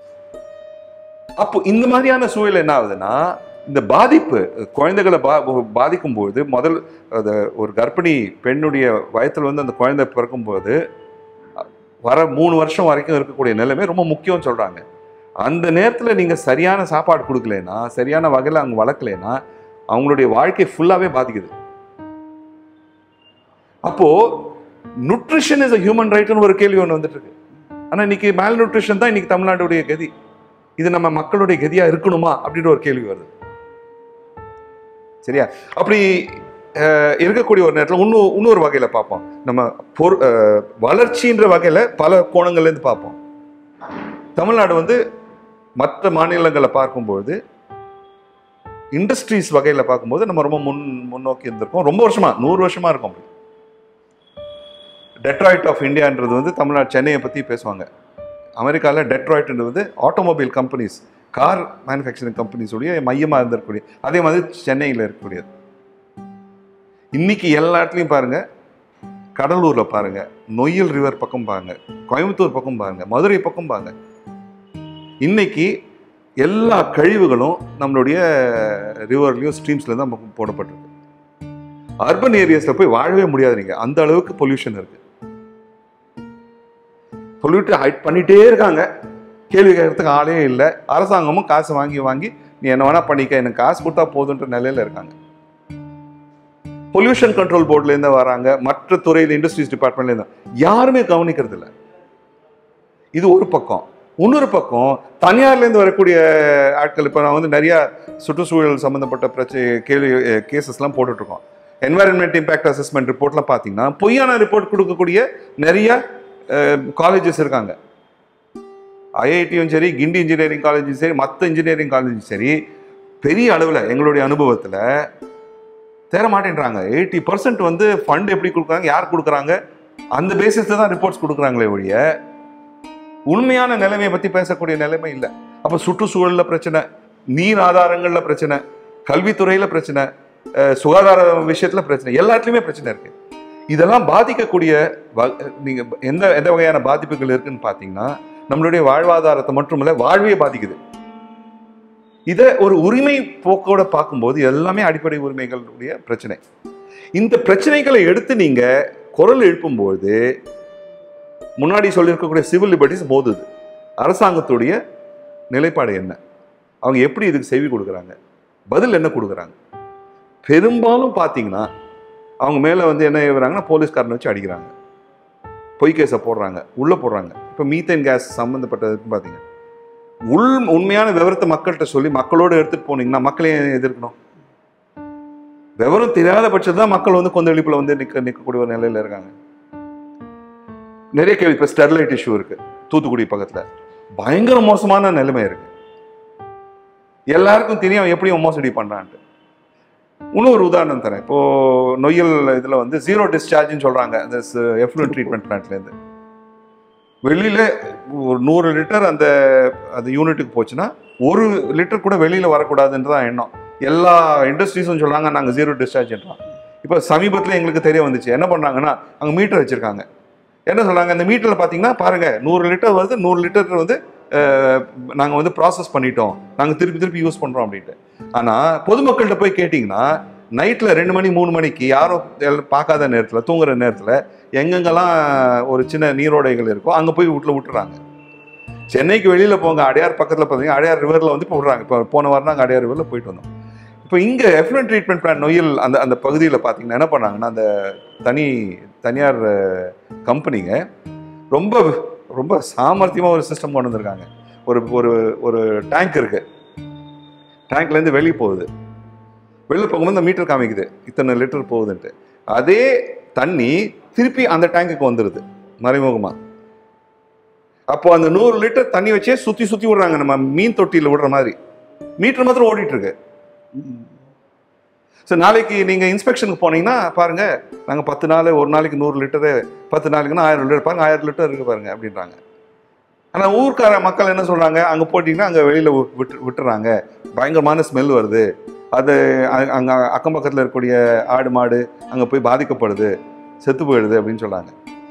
[SPEAKER 2] அப்போ இந்த மாதிரியான சூழல் என்ன ஆகுதுன்னா இந்த பாதிப்பு குழந்தைகளை பா பாதிக்கும் பொழுது முதல் அது ஒரு கர்ப்பிணி பெண்ணுடைய வயத்தில் வந்து அந்த குழந்தை பிறக்கும்போது வர மூணு வருஷம் வரைக்கும் இருக்கக்கூடிய நிலைமை ரொம்ப முக்கியம்னு சொல்றாங்க அந்த நேரத்தில் நீங்கள் சரியான சாப்பாடு கொடுக்கலனா சரியான வகையில் அவங்க வளர்க்கலைன்னா அவங்களுடைய வாழ்க்கை ஃபுல்லாகவே பாதிக்குது அப்போ நியூட்ரிஷன் இஸ் அ ஹியூமன் ரைட்னு ஒரு கேள்வி ஒன்று வந்துட்டு இருக்கு ஆனால் இன்னைக்கு மேல் நியூட்ரிஷன் தான் இன்னைக்கு தமிழ்நாட்டுடைய கதி இது நம்ம மக்களுடைய கதியா இருக்கணுமா அப்படின்ற ஒரு கேள்வி வருது சரியா அப்படி அஹ், இருக்கக்கூடிய ஒரு நேரத்தில் இன்னும் இன்னொரு வகையில் பார்ப்போம் நம்ம பொரு அஹ், வளர்ச்சின்ற வகையில் பல கோணங்கள்லேருந்து பார்ப்போம் தமிழ்நாடு வந்து மற்ற மாநிலங்களை பார்க்கும்போது இண்டஸ்ட்ரீஸ் வகையில் பார்க்கும்போது நம்ம ரொம்ப முன் முன்னோக்கி இருந்திருக்கோம் ரொம்ப வருஷமா நூறு வருஷமா இருக்கோம் அப்படி டெட்ராய்ட் ஆஃப் இந்தியான்றது வந்து தமிழ்நாடு சென்னையை பற்றி பேசுவாங்க அமெரிக்காவில் டெட்ராய்ட்ன்றது வந்து ஆட்டோமொபைல் கம்பெனிஸ் கார் மேனுஃபேக்சரிங் கம்பெனிஸுடைய மையமாக இருந்திருக்கக்கூடிய அதே மாதிரி சென்னையில் இருக்கக்கூடியது இன்னைக்கு எல்லா இடத்துலையும் பாருங்க கடலூர்ல பாருங்க நொய்யல் ரிவர் பக்கம் பாருங்க கோயம்புத்தூர் பக்கம் பாருங்க மதுரை பக்கம் பாருங்க இன்னைக்கு எல்லா கழிவுகளும் நம்மளுடைய ரிவர்லயும் ஸ்ட்ரீம்ஸ்ல தான் பக்கம் போடப்பட்டிருக்கு அர்பன் ஏரியாஸ்ல போய் வாழவே முடியாது நீங்க அந்த அளவுக்கு பொல்யூஷன் இருக்கு பொல்யூட் ஹைட் பண்ணிட்டே இருக்காங்க கேள்வி கேட்கறதுக்கு ஆளே இல்லை அரசாங்கமும் காசு வாங்கி வாங்கி நீ என்ன வேணா பண்ணிக்க எனக்கு காசு கொடுத்தா போதுன்ற நிலையில இருக்காங்க பொல்யூஷன் கண்ட்ரோல் போர்ட்ல இருந்து வராங்க மற்ற துறையில் இண்டஸ்ட்ரீஸ் டிபார்ட்மெண்ட்ல இருந்து யாருமே கவனிக்கிறது இல்ல இது ஒரு பக்கம் இன்னொரு பக்கம் தனியார்லேருந்து வரக்கூடிய ஆட்கள் இப்போ நான் வந்து நிறைய சுற்றுச்சூழல் சம்மந்தப்பட்ட பிரச்சனை கேள்வி கேசஸ்லாம் போட்டுட்ருக்கோம் என்வாயன்மெண்ட் இம்பாக்ட் அசஸ்மெண்ட் ரிப்போர்ட்லாம் பார்த்தீங்கன்னா பொய்யான ரிப்போர்ட் கொடுக்கக்கூடிய நிறைய காலேஜஸ் இருக்காங்க ஐஐடியும் சரி கிண்டி இன்ஜினியரிங் காலேஜும் சரி மற்ற இன்ஜினியரிங் காலேஜும் சரி பெரிய அளவில் எங்களுடைய அனுபவத்தில் தேர மாட்டேன்றாங்க எயிட்டி பர்சன்ட் வந்து ஃபண்ட் எப்படி கொடுக்குறாங்க யார் கொடுக்குறாங்க அந்த பேசிஸில் தான் ரிப்போர்ட்ஸ் கொடுக்குறாங்களே ஒழிய உண்மையான நிலைமையை பற்றி பேசக்கூடிய நிலைமை இல்லை அப்போ சுற்றுச்சூழலில் பிரச்சனை நீர் ஆதாரங்களில் பிரச்சனை கல்வித்துறையில் பிரச்சனை அஹ், சுகாதார விஷயத்தில் பிரச்சனை எல்லாத்துலேயுமே பிரச்சனை இருக்கு இதெல்லாம் பாதிக்கக்கூடிய வ- நீங்க எந்த எந்த வகையான பாதிப்புகள் இருக்குன்னு பார்த்தீங்கன்னா நம்மளுடைய வாழ்வாதாரத்தை மட்டுமல்ல வாழ்வையே பாதிக்குது இதை ஒரு உரிமை போக்கோட பார்க்கும்போது எல்லாமே அடிப்படை உரிமைகளுடைய பிரச்சனை இந்த பிரச்சனைகளை எடுத்து நீங்க குரல் எழுப்பும்போது முன்னாடி சொல்லியிருக்கக்கூடிய சிவில் லிபர்ட்டிஸ் மோதுது அரசாங்கத்துடைய நிலைப்பாடு என்ன அவங்க எப்படி இதுக்கு செவி கொடுக்குறாங்க பதில் என்ன கொடுக்குறாங்க பெரும்பாலும் பார்த்தீங்கன்னா அவங்க மேலே வந்து என்ன ஏவுறாங்கன்னா போலீஸ்காரனை வச்சு அடிக்கிறாங்க பொய் கேஸை போடுறாங்க உள்ளே போடுறாங்க இப்போ மீத்தேன் கேஸ் சம்மந்தப்பட்டதுக்கு பார்த்தீங்க உள் உண்மையான விவரத்தை மக்கள்கிட்ட சொல்லி மக்களோடு எடுத்துட்டு போனீங்கன்னா மக்களே எதிர்க்கணும் விவரம் தெரியாத பட்சத்தில் தான் மக்கள் வந்து கொந்தளிப்புல வந்து நிற்க நிற்கக்கூடிய ஒரு நிலையில இருக்காங்க நிறைய கேள்வி இப்போ ஸ்டெர்லைட் இஷ்யூ இருக்கு தூத்துக்குடி பக்கத்துல பயங்கர மோசமான நிலைமை இருக்கு எல்லாருக்கும் தெரியும் அவன் எப்படி அவன் மோசடி பண்றான்ட்டு இன்னொரு உதாரணம் தரேன் இப்போ நொய்யல் இதுல வந்து ஜீரோ டிஸ்சார்ஜ்னு சொல்றாங்க அந்த எஃப்ளூன் ட்ரீட்மெண்ட் பிளான்ட்ல இருந்து வெளியில ஒரு நூறு லிட்டர் அந்த அந்த யூனிட்டுக்கு போச்சுன்னா ஒரு லிட்டர் கூட வெளியில வரக்கூடாதுன்னு தான் எண்ணம் எல்லா இண்டஸ்ட்ரீஸும் சொல்றாங்க நாங்க ஜீரோ டிஸ்சார்ஜ்ன்றோம் இப்போ சமீபத்தில் எங்களுக்கு தெரிய வந்துச்சு என்ன பண்ணாங்கன்னா அங்கே மீட்டர் வச்சிருக்காங்க என்ன சொல்றாங்க அந்த மீட்டர்ல பார்த்தீங்கன்னா பாருங்க நூறு லிட்டர் வருது நூறு லிட்டர் வந்து நாங்கள் வந்து ப்ராசஸ் பண்ணிட்டோம் நாங்கள் திருப்பி திருப்பி யூஸ் பண்ணுறோம் அப்படின்ட்டு ஆனால் பொதுமக்கள்கிட்ட போய் கேட்டிங்கன்னா நைட்டில் ரெண்டு மணி மூணு மணிக்கு யாரும் எல்லாம் பார்க்காத நேரத்தில் தூங்குற நேரத்தில் எங்கெங்கெல்லாம் ஒரு சின்ன நீரோடைகள் இருக்கோ அங்கே போய் வீட்டில் விட்டுறாங்க சென்னைக்கு வெளியில் போங்க அடையார் பக்கத்தில் பார்த்தீங்கன்னா அடையார் ரிவரில் வந்து இப்போ விட்றாங்க இப்போ போன வாரம் நாங்கள் அடையார் ரிவரில் போயிட்டு வந்தோம் இப்போ இங்கே எஃப்ளன் ட்ரீட்மெண்ட் பிளான் நொய்யல் அந்த அந்த பகுதியில் பார்த்தீங்கன்னா என்ன பண்ணாங்கன்னா அந்த தனி தனியார் கம்பெனிங்க ரொம்ப ரொம்ப சாமர்த்தியமாக ஒரு சிஸ்டம் கொண்டு வந்திருக்காங்க ஒரு ஒரு ஒரு டேங்க் இருக்கு டேங்க்லேருந்து வெளியே போகுது வெளில போகும்போது இந்த மீட்டர் காமிக்குது இத்தனை லிட்டர் போகுதுன்ட்டு அதே தண்ணி திருப்பி அந்த டேங்குக்கு வந்துடுது மறைமுகமா அப்போ அந்த நூறு லிட்டர் தண்ணி வச்சே சுத்தி சுத்தி விடுறாங்க நம்ம மீன் தொட்டியில் விடுற மாதிரி மீட்டர் மாத்திரம் ஓடிட்டு இருக்கு ஸோ நாளைக்கு நீங்க இன்ஸ்பெக்ஷனுக்கு போனீங்கன்னா பாருங்க நாங்க பத்து நாள் ஒரு நாளைக்கு நூறு லிட்டரு பத்து நாளைக்குன்னா ஆயிரம் லிட்டர் பாருங்க ஆயிரம் லிட்டர் இருக்கு பாருங்க அப்படின்றாங்க ஆனா ஊர்க்கார மக்கள் என்ன சொல்றாங்க அங்க போட்டீங்கன்னா அங்க வெளியில வி- விட்டு விட்டுறாங்க பயங்கரமான ஸ்மெல் வருது அது அ- அங்க அக்கம் பக்கத்துல இருக்கக்கூடிய ஆடு மாடு அங்க போய் பாதிக்கப்படுது செத்து போயிடுது அப்படின்னு சொல்றாங்க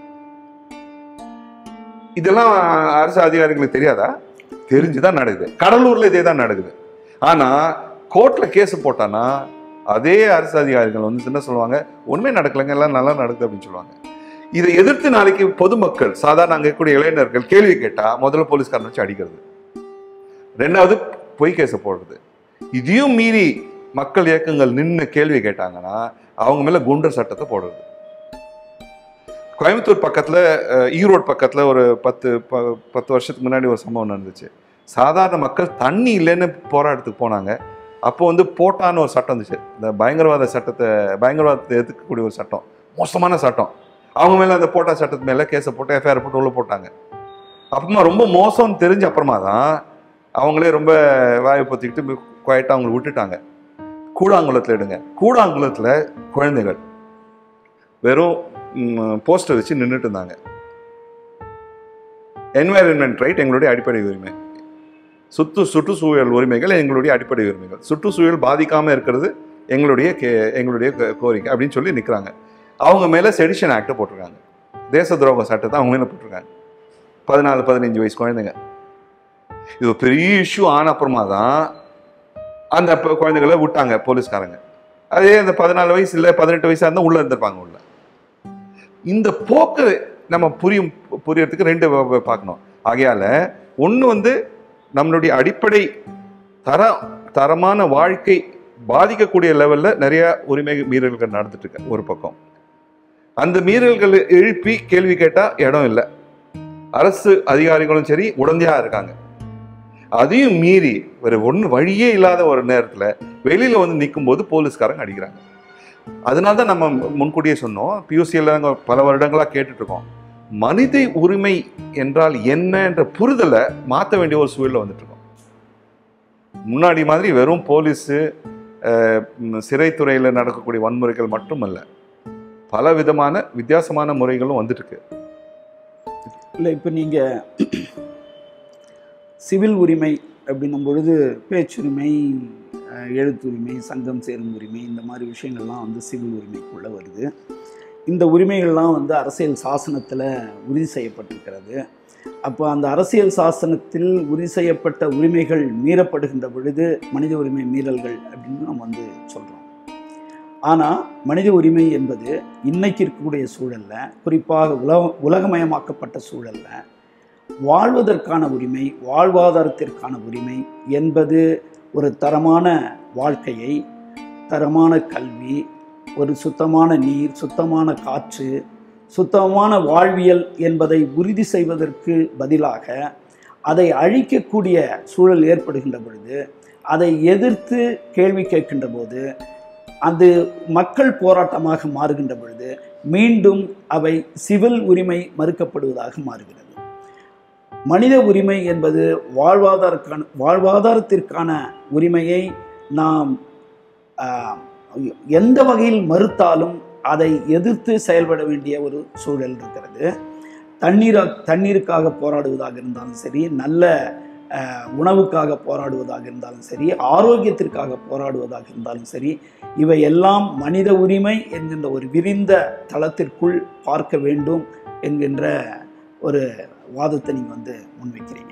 [SPEAKER 2] இதெல்லாம் அரசு அதிகாரிகளுக்கு தெரியாதா தெரிஞ்சுதான் நடக்குது கடலூர்ல இதே தான் நடக்குது ஆனா கோர்ட்ல கேஸ் போட்டானா அதே அரசு அதிகாரிகள் வந்து என்ன சொல்லுவாங்க உண்மை நடக்கலைங்க எல்லாம் நல்லா நடக்குது அப்படின்னு சொல்லுவாங்க இதை எதிர்த்து நாளைக்கு பொதுமக்கள் சாதாரண அங்க இருக்கக்கூடிய இளைஞர்கள் கேள்வி கேட்டா முதல்ல போலீஸ்காரன் வச்சு அடிக்கிறது ரெண்டாவது பொய் கேஸை போடுறது இதையும் மீறி மக்கள் இயக்கங்கள் நின்று கேள்வி கேட்டாங்கன்னா அவங்க மேல குண்டர் சட்டத்தை போடுறது கோயம்புத்தூர் பக்கத்துல அஹ், ஈரோடு பக்கத்துல ஒரு பத்து ப- பத்து வருஷத்துக்கு முன்னாடி ஒரு சம்பவம் நடந்துச்சு சாதாரண மக்கள் தண்ணி இல்லைன்னு போராட்டத்துக்கு போனாங்க அப்போ வந்து போட்டான்னு ஒரு சட்டம் இருந்துச்சு இந்த பயங்கரவாத சட்டத்தை பயங்கரவாதத்தை எதிர்க்கக்கூடிய ஒரு சட்டம் மோசமான சட்டம் அவங்க மேல அந்த போட்டா சட்டத்து மேல கேஸை போட்டு எஃப்ஐஆர் போட்டு உள்ள போட்டாங்க அப்புறமா ரொம்ப மோசம்னு தெரிஞ்ச அப்புறமா தான் அவங்களே ரொம்ப வாயை பொத்திக்கிட்டு குவாய்ட்டாக அவங்களை விட்டுட்டாங்க கூடாங்குளத்தில் எடுங்க கூடாங்குளத்தில் குழந்தைகள் வெறும் போஸ்டர் வச்சு நின்றுட்டு இருந்தாங்க என்வாயன்மெண்ட் ரைட் எங்களுடைய அடிப்படை உரிமை சுற்று சுற்றுச்சூழல் உரிமைகள் எங்களுடைய அடிப்படை உரிமைகள் சுற்றுச்சூழல் பாதிக்காம இருக்கிறது எங்களுடைய கே எங்களுடைய கோ- கோரிக்கை அப்படின்னு சொல்லி நிற்கிறாங்க அவங்க மேலே செடிஷன் ஆக்டை போட்டிருக்காங்க தேச துரோக சட்டத்தை அவங்க மேலே போட்டிருக்காங்க பதினாலு பதினஞ்சு வயசு குழந்தைங்க இது ஒரு பெரிய இஷ்யூ ஆன அப்புறமா தான் அந்த ப- குழந்தைகளை விட்டாங்க போலீஸ்காரங்க அதே அந்த பதினாலு வயசு இல்லை பதினெட்டு வயசா இருந்தால் உள்ள இருந்திருப்பாங்க உள்ள இந்த போக்கு நம்ம புரியும் புரியறதுக்கு ரெண்டு வ- வ- பார்க்கணும் ஆகையால ஒன்று வந்து நம்மளுடைய அடிப்படை தர தரமான வாழ்க்கை பாதிக்கக்கூடிய லெவல்ல நிறைய உரிமை மீறல்கள் நடந்துட்டு இருக்கு ஒரு பக்கம் அந்த மீறல்களை எழுப்பி கேள்வி கேட்டா இடம் இல்லை அரசு அதிகாரிகளும் சரி உடந்தையா இருக்காங்க அதையும் மீறி வேற ஒண்ணு வழியே இல்லாத ஒரு நேரத்துல வெளியில வந்து நிற்கும் போது போலீஸ்காரங்க அடிக்கிறாங்க அதனால தான் நம்ம முன்கூட்டியே சொன்னோம் பியூசியில் பல வருடங்களா கேட்டுட்டு இருக்கோம் மனித உரிமை என்றால் என்ன என்ற புரிதலை மாற்ற வேண்டிய ஒரு சூழல்ல வந்துட்டு இருக்கோம் முன்னாடி மாதிரி வெறும் போலீஸு அஹ், ம், சிறைத்துறையில் நடக்கக்கூடிய வன்முறைகள் மட்டுமல்ல பல விதமான வித்தியாசமான முறைகளும் வந்துட்டு இருக்கு
[SPEAKER 1] இல்லை இப்போ நீங்கள் சிவில் உரிமை அப்படின்னும் பொழுது பேச்சுரிமை அஹ், எழுத்துரிமை சங்கம் சேரும் உரிமை இந்த மாதிரி விஷயங்கள்லாம் வந்து சிவில் உரிமைக்குள்ளே வருது இந்த உரிமைகள்லாம் வந்து அரசியல் சாசனத்தில் உறுதி செய்யப்பட்டிருக்கிறது அப்போ அந்த அரசியல் சாசனத்தில் உறுதி செய்யப்பட்ட உரிமைகள் மீறப்படுகின்ற பொழுது மனித உரிமை மீறல்கள் அப்படின்னு நம்ம வந்து சொல்கிறோம் ஆனால் மனித உரிமை என்பது இன்னைக்கு இருக்கக்கூடிய சூழலில் குறிப்பாக உலக உலகமயமாக்கப்பட்ட சூழலில் வாழ்வதற்கான உரிமை வாழ்வாதாரத்திற்கான உரிமை என்பது ஒரு தரமான வாழ்க்கையை தரமான கல்வி ஒரு சுத்தமான நீர் சுத்தமான காற்று சுத்தமான வாழ்வியல் என்பதை உறுதி செய்வதற்கு பதிலாக அதை அழிக்கக்கூடிய சூழல் ஏற்படுகின்ற பொழுது அதை எதிர்த்து கேள்வி கேட்கின்ற போது அது மக்கள் போராட்டமாக மாறுகின்ற பொழுது மீண்டும் அவை சிவில் உரிமை மறுக்கப்படுவதாக மாறுகிறது மனித உரிமை என்பது வாழ்வாதாரக்கான வாழ்வாதாரத்திற்கான உரிமையை நாம் ஆஹ், எந்த வகையில் மறுத்தாலும் அதை எதிர்த்து செயல்பட வேண்டிய ஒரு சூழல் இருக்கிறது தண்ணீரா தண்ணீருக்காக போராடுவதாக இருந்தாலும் சரி நல்ல ஆஹ், உணவுக்காக போராடுவதாக இருந்தாலும் சரி ஆரோக்கியத்திற்காக போராடுவதாக இருந்தாலும் சரி இவை எல்லாம் மனித உரிமை என்கின்ற ஒரு விரிந்த தளத்திற்குள் பார்க்க வேண்டும் என்கின்ற ஒரு வாதத்தை நீங்கள் வந்து முன்வைக்கிறீங்க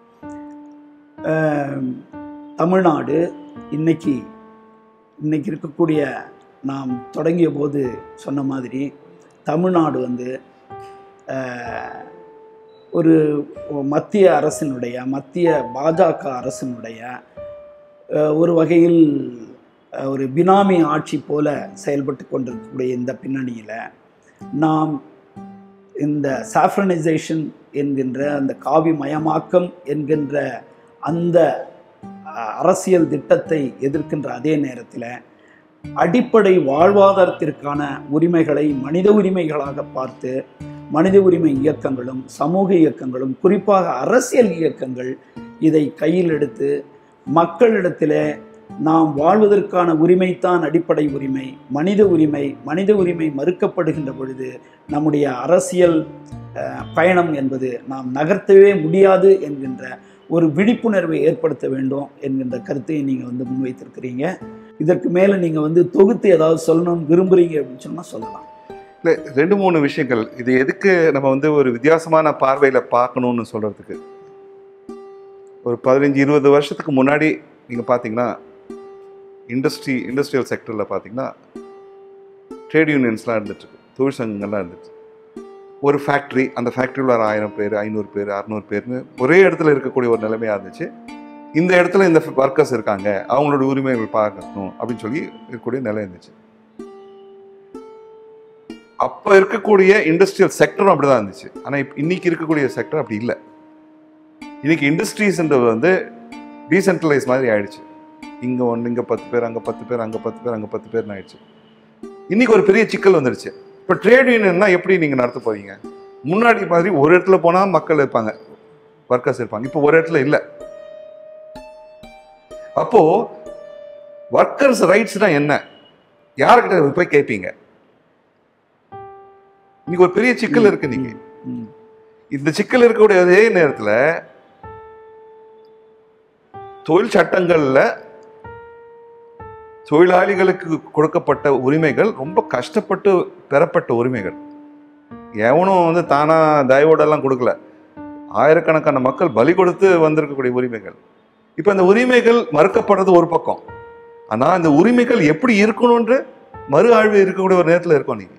[SPEAKER 1] ஆம், தமிழ்நாடு இன்னைக்கு இன்னைக்கு இருக்கக்கூடிய நாம் தொடங்கிய போது சொன்ன மாதிரி தமிழ்நாடு வந்து ஆஹ், ஒரு மத்திய அரசினுடைய மத்திய பாஜக அரசினுடைய ஆஹ், ஒரு வகையில் ஆஹ், ஒரு பினாமி ஆட்சி போல செயல்பட்டு கொண்டிருக்கக்கூடிய இந்த பின்னணியில் நாம் இந்த சாஃப்ரனைசேஷன் என்கின்ற அந்த காவி மயமாக்கம் என்கின்ற அந்த அஹ், அரசியல் திட்டத்தை எதிர்க்கின்ற அதே நேரத்தில் அடிப்படை வாழ்வாதாரத்திற்கான உரிமைகளை மனித உரிமைகளாக பார்த்து மனித உரிமை இயக்கங்களும் சமூக இயக்கங்களும் குறிப்பாக அரசியல் இயக்கங்கள் இதை கையில் எடுத்து மக்களிடத்தில் நாம் வாழ்வதற்கான உரிமைத்தான் அடிப்படை உரிமை மனித உரிமை மனித உரிமை மறுக்கப்படுகின்ற பொழுது நம்முடைய அரசியல் அஹ், பயணம் என்பது நாம் நகர்த்தவே முடியாது என்கின்ற ஒரு விழிப்புணர்வை ஏற்படுத்த வேண்டும் என்கின்ற கருத்தை நீங்கள் வந்து முன்வைத்திருக்கிறீங்க இதற்கு மேலே நீங்கள் வந்து தொகுத்து ஏதாவது சொல்லணும்னு விரும்புகிறீங்க அப்படின்னு சொன்னால் சொல்லலாம்
[SPEAKER 2] இல்லை ரெண்டு மூணு விஷயங்கள் இது எதுக்கு நம்ம வந்து ஒரு வித்தியாசமான பார்வையில் பார்க்கணும்னு சொல்கிறதுக்கு ஒரு பதினஞ்சு இருபது வருஷத்துக்கு முன்னாடி நீங்கள் பார்த்தீங்கன்னா இண்டஸ்ட்ரி இண்டஸ்ட்ரியல் செக்டரில் பார்த்தீங்கன்னா ட்ரேட் யூனியன்ஸ்லாம் இருந்துட்டுருக்கு தொழிற்சங்கங்கள்லாம் இருந்துச்சு ஒரு ஃபேக்ட்ரி அந்த ஃபேக்ட்ரியில் ஒரு ஆயிரம் பேர் ஐநூறு பேர் அறநூறு பேர்னு ஒரே இடத்துல இருக்கக்கூடிய ஒரு நிலைமையாக இருந்துச்சு இந்த இடத்துல இந்த ஒர்க்கர்ஸ் இருக்காங்க அவங்களோட உரிமைகள் பார்க்கணும் அப்படின்னு சொல்லி இருக்கக்கூடிய நிலை இருந்துச்சு அப்போ இருக்கக்கூடிய இண்டஸ்ட்ரியல் செக்டரும் அப்படிதான் இருந்துச்சு ஆனால் இப்போ இன்னைக்கு இருக்கக்கூடிய செக்டர் அப்படி இல்லை இன்னைக்கு இண்டஸ்ட்ரீஸ்ன்றது வந்து டீசென்ட்ரலைஸ் மாதிரி ஆயிடுச்சு இங்கே ஒன்று இங்கே பத்து பேர் அங்கே பத்து பேர் அங்கே பத்து பேர் அங்கே பத்து பேர்னு ஆயிடுச்சு இன்னைக்கு ஒரு பெரிய சிக்கல் வந்துருச்சு இப்போ ட்ரேட் யூனியன்னா எப்படி நீங்கள் நடத்த போறீங்க முன்னாடி மாதிரி ஒரு இடத்துல போனால் மக்கள் இருப்பாங்க ஒர்க்கர்ஸ் இருப்பாங்க இப்போ ஒரு இடத்துல இல்லை அப்போ ஒர்க்கர்ஸ் ரைட்ஸ்னா என்ன யார்கிட்ட போய் கேட்பீங்க இன்னைக்கு ஒரு பெரிய சிக்கல் இருக்கு நீங்க
[SPEAKER 1] ம்.
[SPEAKER 2] இந்த சிக்கல் இருக்கக்கூடிய அதே நேரத்துல தொழில் சட்டங்கள்ல தொழிலாளிகளுக்கு கொடுக்கப்பட்ட உரிமைகள் ரொம்ப கஷ்டப்பட்டு பெறப்பட்ட உரிமைகள் எவனும் வந்து தானா தயவோடெல்லாம் கொடுக்கல ஆயிரக்கணக்கான மக்கள் பலி கொடுத்து வந்திருக்கக்கூடிய உரிமைகள் இப்போ இந்த உரிமைகள் மறுக்கப்படுறது ஒரு பக்கம் ஆனா இந்த உரிமைகள் எப்படி இருக்கணும்ன்ற மறு ஆழ்வு இருக்கக்கூடிய ஒரு நேரத்துல இருக்கோம் நீங்க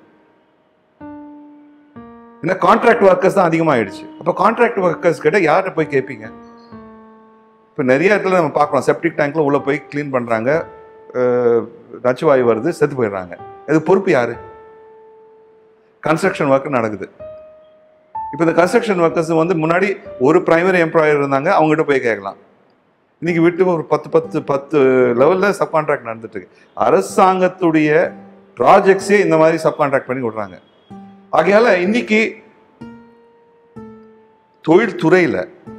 [SPEAKER 2] ஏன்னா கான்ட்ராக்ட் ஒர்க்கர்ஸ் தான் அதிகமாகிடுச்சு அப்போ கான்ட்ராக்ட் ஒர்க்கர்ஸ் கிட்ட யார்கிட்ட போய் கேட்பீங்க இப்போ நிறைய இடத்துல நம்ம பார்க்குறோம் செப்டிக் டேங்க்ல உள்ள போய் க்ளீன் பண்றாங்க அஹ், நச்சுவாயு வருது செத்து போயிடுறாங்க இது பொறுப்பு யாரு கன்ஸ்ட்ரக்ஷன் ஒர்க் நடக்குது இப்போ இந்த கன்ஸ்ட்ரக்ஷன் ஒர்க்கர்ஸ் வந்து முன்னாடி ஒரு பிரைமரி எம்ப்ளாயர் இருந்தாங்க அவங்ககிட்ட போய் கேட்கலாம் இன்னைக்கு விட்டு ஒரு பத்து பத்து பத்து லெவலில் சப் கான்ட்ராக்ட் நடந்துட்டு இருக்கு அரசாங்கத்துடைய ப்ராஜெக்ட்ஸே இந்த மாதிரி சப் கான்ட்ராக்ட் பண்ணி விடுறாங்க ஆகையால இன்னைக்கு தொழில்துறையில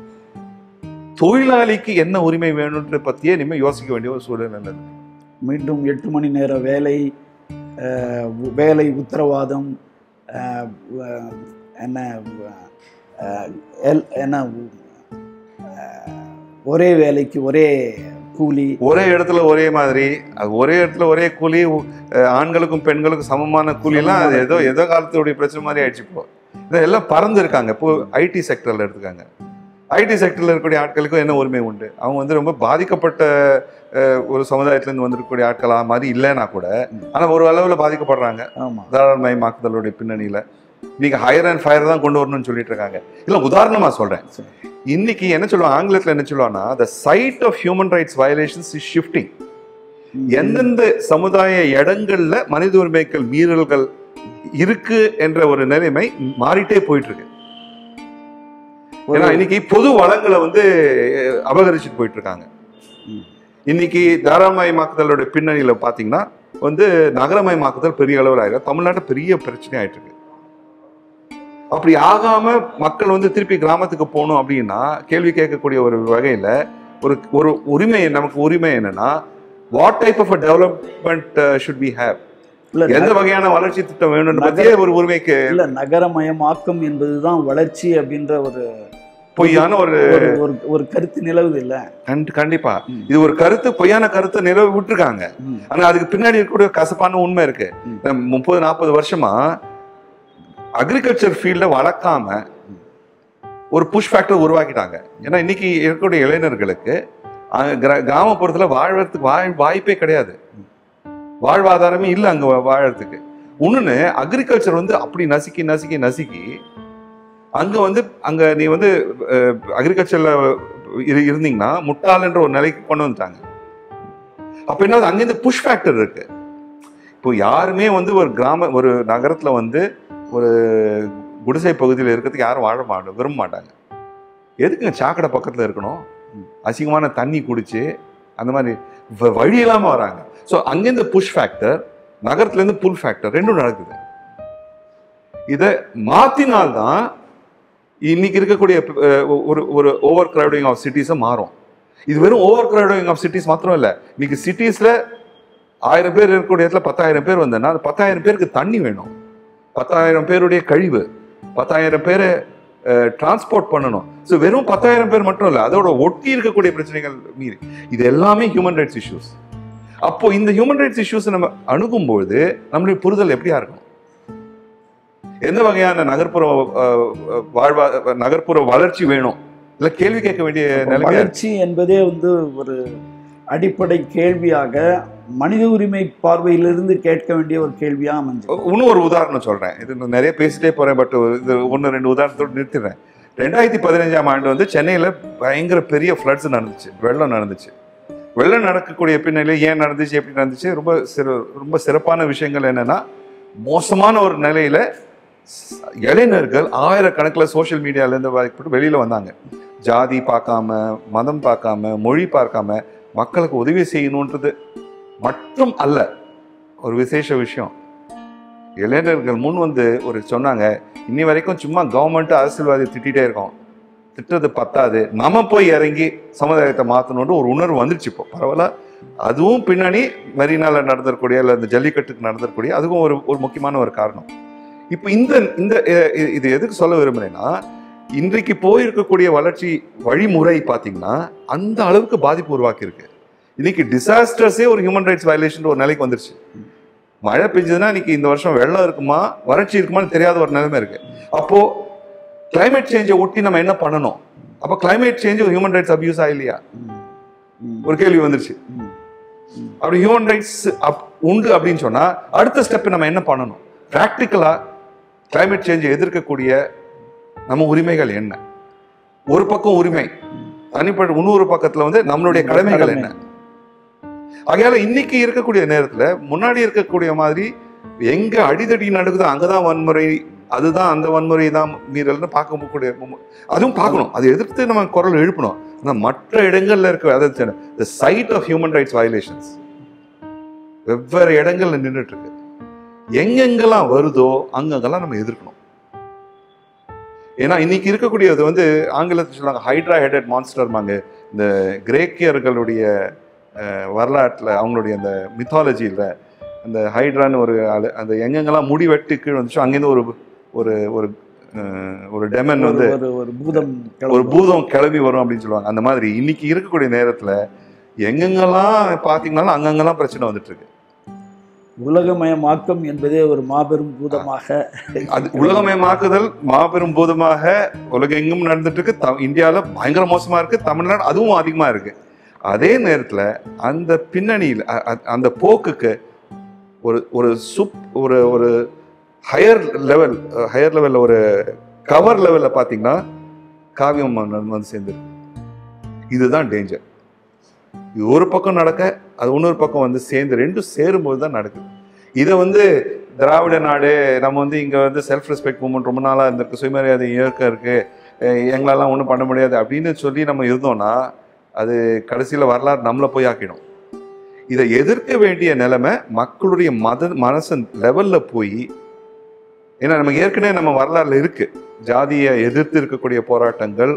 [SPEAKER 2] தொழிலாளிக்கு என்ன உரிமை வேணும்ன்ற பத்தியே இனிமேல் யோசிக்க வேண்டிய ஒரு சூழல் நல்லது
[SPEAKER 1] மீண்டும் எட்டு மணி நேர வேலை அஹ், வேலை உத்தரவாதம் அஹ், வ- என்ன அஹ், எல்- என்ன அஹ், ஒரே வேலைக்கு ஒரே கூலி
[SPEAKER 2] ஒரே இடத்துல ஒரே மாதிரி அது ஒரே இடத்துல ஒரே கூலி அஹ், ஆண்களுக்கும் பெண்களுக்கும் சமமான கூலிலாம் அது ஏதோ ஏதோ காலத்துடைய பிரச்சனை மாதிரி ஆயிடுச்சு இப்போ இது எல்லாம் பறந்து இருக்காங்க இப்போ ஐடி செக்டர்ல எடுத்துக்காங்க ஐடி செக்டர்ல இருக்கக்கூடிய ஆட்களுக்கும் என்ன உரிமை உண்டு அவங்க வந்து ரொம்ப பாதிக்கப்பட்ட அஹ், ஒரு சமுதாயத்துல இருந்து வந்திருக்கக்கூடிய ஆட்களா மாதிரி இல்லைன்னா கூட ஆனா ஒரு அளவுல பாதிக்கப்படுறாங்க
[SPEAKER 1] ஆமா
[SPEAKER 2] தாராளமயமாக்குதலுடைய பின்னணியில நீங்க ஹையர் அண்ட் ஃபயர் தான் கொண்டு வரணும்னு சொல்லிட்டு இருக்காங்க இல்ல உதாரணமா சொல்றேன்
[SPEAKER 1] சரி.
[SPEAKER 2] இன்னைக்கு என்ன சொல்லுவாங்க ஆங்கிலத்துல என்ன சொல்லுவாங்கன்னா the site of human rights violations is shifting எந்தெந்த சமுதாய இடங்கள்ல மனித உரிமைகள் மீறல்கள் இருக்கு என்ற ஒரு நிலைமை மாறிட்டே போயிட்டு இருக்கு
[SPEAKER 1] ஒரு-
[SPEAKER 2] ஏன்னா இன்னைக்கு பொது வளங்களை வந்து அஹ், அபகரிச்சுட்டு போயிட்டு இருக்காங்க
[SPEAKER 1] ம்.
[SPEAKER 2] இன்னைக்கு தாராளமயமாக்குதலோட பின்னணியில பாத்தீங்கன்னா வந்து நகரமயமாக்குதல் பெரிய அளவில் ஆயிடும் தமிழ்நாட்டில் பெரிய பிரச்சனை ஆயிட்டு இருக்கு அப்படி ஆகாம மக்கள் வந்து திருப்பி கிராமத்துக்கு போகணும் அப்படின்னா கேள்வி கேட்கக்கூடிய ஒரு வகையில ஒரு ஒரு உரிமை நமக்கு உரிமை என்னன்னா what type of development should we have
[SPEAKER 1] இல்ல
[SPEAKER 2] எந்த வகையான வளர்ச்சி திட்டம் வேணும்னு பத்தியே ஒரு உரிமைக்கு
[SPEAKER 1] இல்ல நகரமயமாக்கம் என்பதுதான் வளர்ச்சி அப்படின்ற ஒரு
[SPEAKER 2] பொய்யான ஒரு
[SPEAKER 1] ஒரு ஒரு- ஒரு கருத்து நிலவுது இல்ல
[SPEAKER 2] கண்டி- கண்டிப்பா
[SPEAKER 1] ம்.
[SPEAKER 2] இது ஒரு கருத்து பொய்யான கருத்து நிலவு விட்டுருக்காங்க
[SPEAKER 1] ம்.
[SPEAKER 2] ஆனா அதுக்கு பின்னாடி இருக்கக்கூடிய கசப்பான உண்மை இருக்கு
[SPEAKER 1] ம்.
[SPEAKER 2] இந்த முப்பது நாற்பது வருஷமா அக்ரிகல்ச்சர் ஃபீல்ட வளர்க்காம ஒரு புஷ் ஃபேக்டர் உருவாக்கிட்டாங்க ஏன்னா இன்னைக்கு இருக்கக்கூடிய இளைஞர்களுக்கு அங்க கிரா- கிராமப்புறத்துல வாழ்வதற்கு வாழ் வாய்ப்பே கிடையாது வாழ்வாதாரமே இல்லை அங்க வா- வாழறதுக்கு இன்னொன்னு அக்ரிகல்ச்சர் வந்து அப்படி நசுக்கி நசுக்கி நசுக்கி அங்க வந்து அங்க நீ வந்து அக்ரிகல்ச்சர்ல இருந்தீங்கன்னா முட்டாள்ன்ற ஒரு நிலைக்கு கொண்டு வந்துட்டாங்க அப்ப என்ன ஆகுது? அங்கேருந்து புஷ் ஃபேக்டர் இருக்கு இப்போ யாருமே வந்து ஒரு கிராம ஒரு நகரத்துல வந்து ஒரு குடிசை பகுதியில் இருக்கிறதுக்கு யாரும் வாழ மாட்ட விரும்ப மாட்டாங்க எதுக்குங்க சாக்கடை பக்கத்துல இருக்கணும் அசிங்கமான தண்ணி குடிச்சு அந்த மாதிரி வ- வழி இல்லாம வராங்க ஸோ அங்கேருந்து புஷ் ஃபேக்டர் நகரத்துல இருந்து புல் ஃபேக்டர் ரெண்டும் நடக்குது இதை மாத்தினால்தான் இன்னைக்கு இருக்கக்கூடிய அஹ், ஒரு ஒரு ஓவர் கிரௌடிங் ஆஃப் சிட்டிஸை மாறும் இது வெறும் ஓவர் கிரௌடிங் ஆஃப் சிட்டிஸ் மாத்திரம் இல்லை இன்னைக்கு சிட்டிஸ்ல ஆயிரம் பேர் இருக்கக்கூடிய இடத்துல பத்தாயிரம் பேர் வந்தேன்னா அந்த பத்தாயிரம் பேருக்கு தண்ணி வேணும் பத்தாயிரம் பேருடைய கழிவு பத்தாயிரம் பேரை டிரான்ஸ்போர்ட் பண்ணணும் ஸோ வெறும் பத்தாயிரம் பேர் மட்டும் இல்லை அதோட ஒட்டி இருக்கக்கூடிய பிரச்சனைகள் மீறி இது எல்லாமே ஹியூமன் ரைட்ஸ் இஷ்யூஸ் அப்போ இந்த ஹியூமன் ரைட்ஸ் இஷ்யூஸ் நம்ம அணுகும்போது நம்மளுடைய புரிதல் எப்படியா இருக்கும் எந்த வகையான நகர்ப்புற அஹ், வாழ்வா நகர்ப்புற வளர்ச்சி வேணும் இல்ல கேள்வி கேட்க வேண்டிய நிலைமை
[SPEAKER 1] வளர்ச்சி என்பதே வந்து ஒரு அடிப்படை கேள்வியாக மனித உரிமை பார்வையிலிருந்து கேட்க வேண்டிய ஒரு கேள்வியா அமைஞ்சு
[SPEAKER 2] இன்னும் ஒரு உதாரணம் சொல்றேன் இது நான் நிறைய பேசிட்டே போறேன் பட் இது ஒன்று ரெண்டு உதாரணத்தோடு நிறுத்திடுறேன் ரெண்டாயிரத்தி பதினஞ்சாம் ஆண்டு வந்து சென்னையில பயங்கர பெரிய ஃப்ளட்ஸ் நடந்துச்சு வெள்ளம் நடந்துச்சு வெள்ளம் நடக்கக்கூடிய பின்னணியில் ஏன் நடந்துச்சு எப்படி நடந்துச்சு ரொம்ப சிற ரொம்ப சிறப்பான விஷயங்கள் என்னன்னா மோசமான ஒரு நிலையில ஸ்- இளைஞர்கள் ஆயிரக்கணக்கில் சோஷியல் மீடியாலேருந்து பாதிக்கப்பட்டு வெளியில வந்தாங்க ஜாதி பார்க்காம மதம் பார்க்காம மொழி பார்க்காம மக்களுக்கு உதவி செய்யணுன்றது மட்டும் அல்ல ஒரு விசேஷ விஷயம் இளைஞர்கள் முன் வந்து ஒரு சொன்னாங்க இன்னி வரைக்கும் சும்மா கவர்மெண்ட் அரசியல்வாதி திட்டிகிட்டே இருக்கோம் திட்டுறது பத்தாது நம்ம போய் இறங்கி சமுதாயத்தை மாற்றணுன்ற ஒரு உணர்வு வந்துருச்சு இப்போ பரவாயில்ல அதுவும் பின்னாடி மெரினால நடந்திருக்கூடிய இல்லை இந்த ஜல்லிக்கட்டுக்கு நடந்திருக்கூடிய அதுவும் ஒரு ஒரு முக்கியமான ஒரு காரணம் இப்போ இந்த இந்த அஹ், இது- இது எதுக்கு சொல்ல விரும்புறேன்னா இன்றைக்கு போயிருக்கக்கூடிய வளர்ச்சி வழிமுறை பார்த்தீங்கன்னா அந்த அளவுக்கு பாதிப்பு உருவாக்கியிருக்கு இன்னைக்கு டிசாஸ்டர்ஸே ஒரு ஹியூமன் ரைட்ஸ் வயலேஷன் ஒரு நிலைக்கு வந்துருச்சு மழை பெஞ்சதுன்னா இன்னைக்கு இந்த வருஷம் வெள்ளம் இருக்குமா வறட்சி இருக்குமான்னு தெரியாத ஒரு நிலைமை இருக்கு அப்போ climate சேஞ்சை ஒட்டி நம்ம என்ன பண்ணணும் அப்போ climate சேஞ்ச் ஒரு ஹியூமன் ரைட்ஸ் அபியூஸ் இல்லையா
[SPEAKER 1] ம். ம்.
[SPEAKER 2] ஒரு கேள்வி வந்துருச்சு
[SPEAKER 1] ம்.
[SPEAKER 2] அப்படி ஹியூமன் ரைட்ஸ் உண்டு அப்படின்னு சொன்னா அடுத்த ஸ்டெப் நம்ம என்ன பண்ணணும் ப்ராக்டிக்கலா climate சேஞ்சை எதிர்க்கக்கூடிய நம்ம உரிமைகள் என்ன ஒரு பக்கம் உரிமை தனிப்பட்ட இன்னொரு பக்கத்துல வந்து நம்மளுடைய கடமைகள் என்ன ஆகையால இன்னைக்கு இருக்கக்கூடிய நேரத்துல முன்னாடி இருக்கக்கூடிய மாதிரி எங்க அடிதடி நடக்குதோ அங்கதான் வன்முறை அதுதான் அந்த வன்முறை தான் மீறல்னு பார்க்கக்கூடிய அதுவும் பார்க்கணும் அதை எதிர்த்து நம்ம குரல் எழுப்பணும் ஆனால் மற்ற இடங்கள்ல இருக்க அதாவது the site of human rights violations வெவ்வேறு இடங்கள்ல நின்றுட்டு இருக்கு எங்கெங்கெல்லாம் வருதோ அங்கங்கெல்லாம் நம்ம எதிர்க்கணும் ஏன்னா இன்னைக்கு இருக்கக்கூடியது வந்து ஆங்கிலத்தில் சொல்லுவாங்க ஹைட்ரா ஹெடட் மான்ஸ்டர்மாங்க இந்த கிரேக்கியர்களுடைய அஹ், வரலாற்றுல அவங்களுடைய அந்த மித்தாலஜியில் அந்த ஹைட்ரான்னு ஒரு ஆளு அந்த எங்கெங்கெல்லாம் முடி வெட்டு கீழே வந்துச்சோ அங்கேருந்து ஒரு ஒரு ஒரு அஹ், ஒரு டெமன் வந்து
[SPEAKER 1] ஒரு ஒரு பூதம்
[SPEAKER 2] ஒரு பூதம் கிளம்பி வரும் அப்படின்னு சொல்லுவாங்க அந்த மாதிரி இன்னைக்கு இருக்கக்கூடிய நேரத்துல எங்கெங்கெல்லாம் பாத்தீங்கன்னாலும் அங்கங்கெல்லாம் பிரச்சனை வந்துட்டு இருக்கு
[SPEAKER 1] உலகமயமாக்கம் என்பதே ஒரு மாபெரும் பூதமாக
[SPEAKER 2] அது உலகமயமாக்குதல் மாபெரும் பூதமாக உலகெங்கும் நடந்துட்டு இருக்கு த- இந்தியால பயங்கர மோசமா இருக்கு தமிழ்நாடு அதுவும் அதிகமா இருக்கு அதே நேரத்துல அந்த பின்னணியில் அ- அ- அந்த போக்குக்கு ஒரு ஒரு சுப் ஒரு ஒரு ஹையர் லெவல் ஹையர் லெவல்ல ஒரு கவர் லெவல்ல பாத்தீங்கன்னா காவியம் வந்து வந்து சேர்ந்துருக்கு இதுதான் டேஞ்சர் இது ஒரு பக்கம் நடக்க அது இன்னொரு பக்கம் வந்து சேர்ந்து ரெண்டும் சேரும்போது தான் நடக்குது இதை வந்து திராவிட நாடு நம்ம வந்து இங்கே வந்து செல்ஃப் ரெஸ்பெக்ட் மூமெண்ட் ரொம்ப நாளாக இருந்திருக்கு சுயமரியாதை இயக்கம் இருக்கு அஹ் எங்களாலாம் ஒன்றும் பண்ண முடியாது அப்படின்னு சொல்லி நம்ம இருந்தோம்னா அது கடைசியில் வரலாறு நம்மளை போய் ஆக்கிடும் இதை எதிர்க்க வேண்டிய நிலைமை மக்களுடைய மத மனசு லெவலில் போய் ஏன்னா நமக்கு ஏற்கனவே நம்ம வரலாறுல இருக்கு ஜாதியை எதிர்த்து இருக்கக்கூடிய போராட்டங்கள்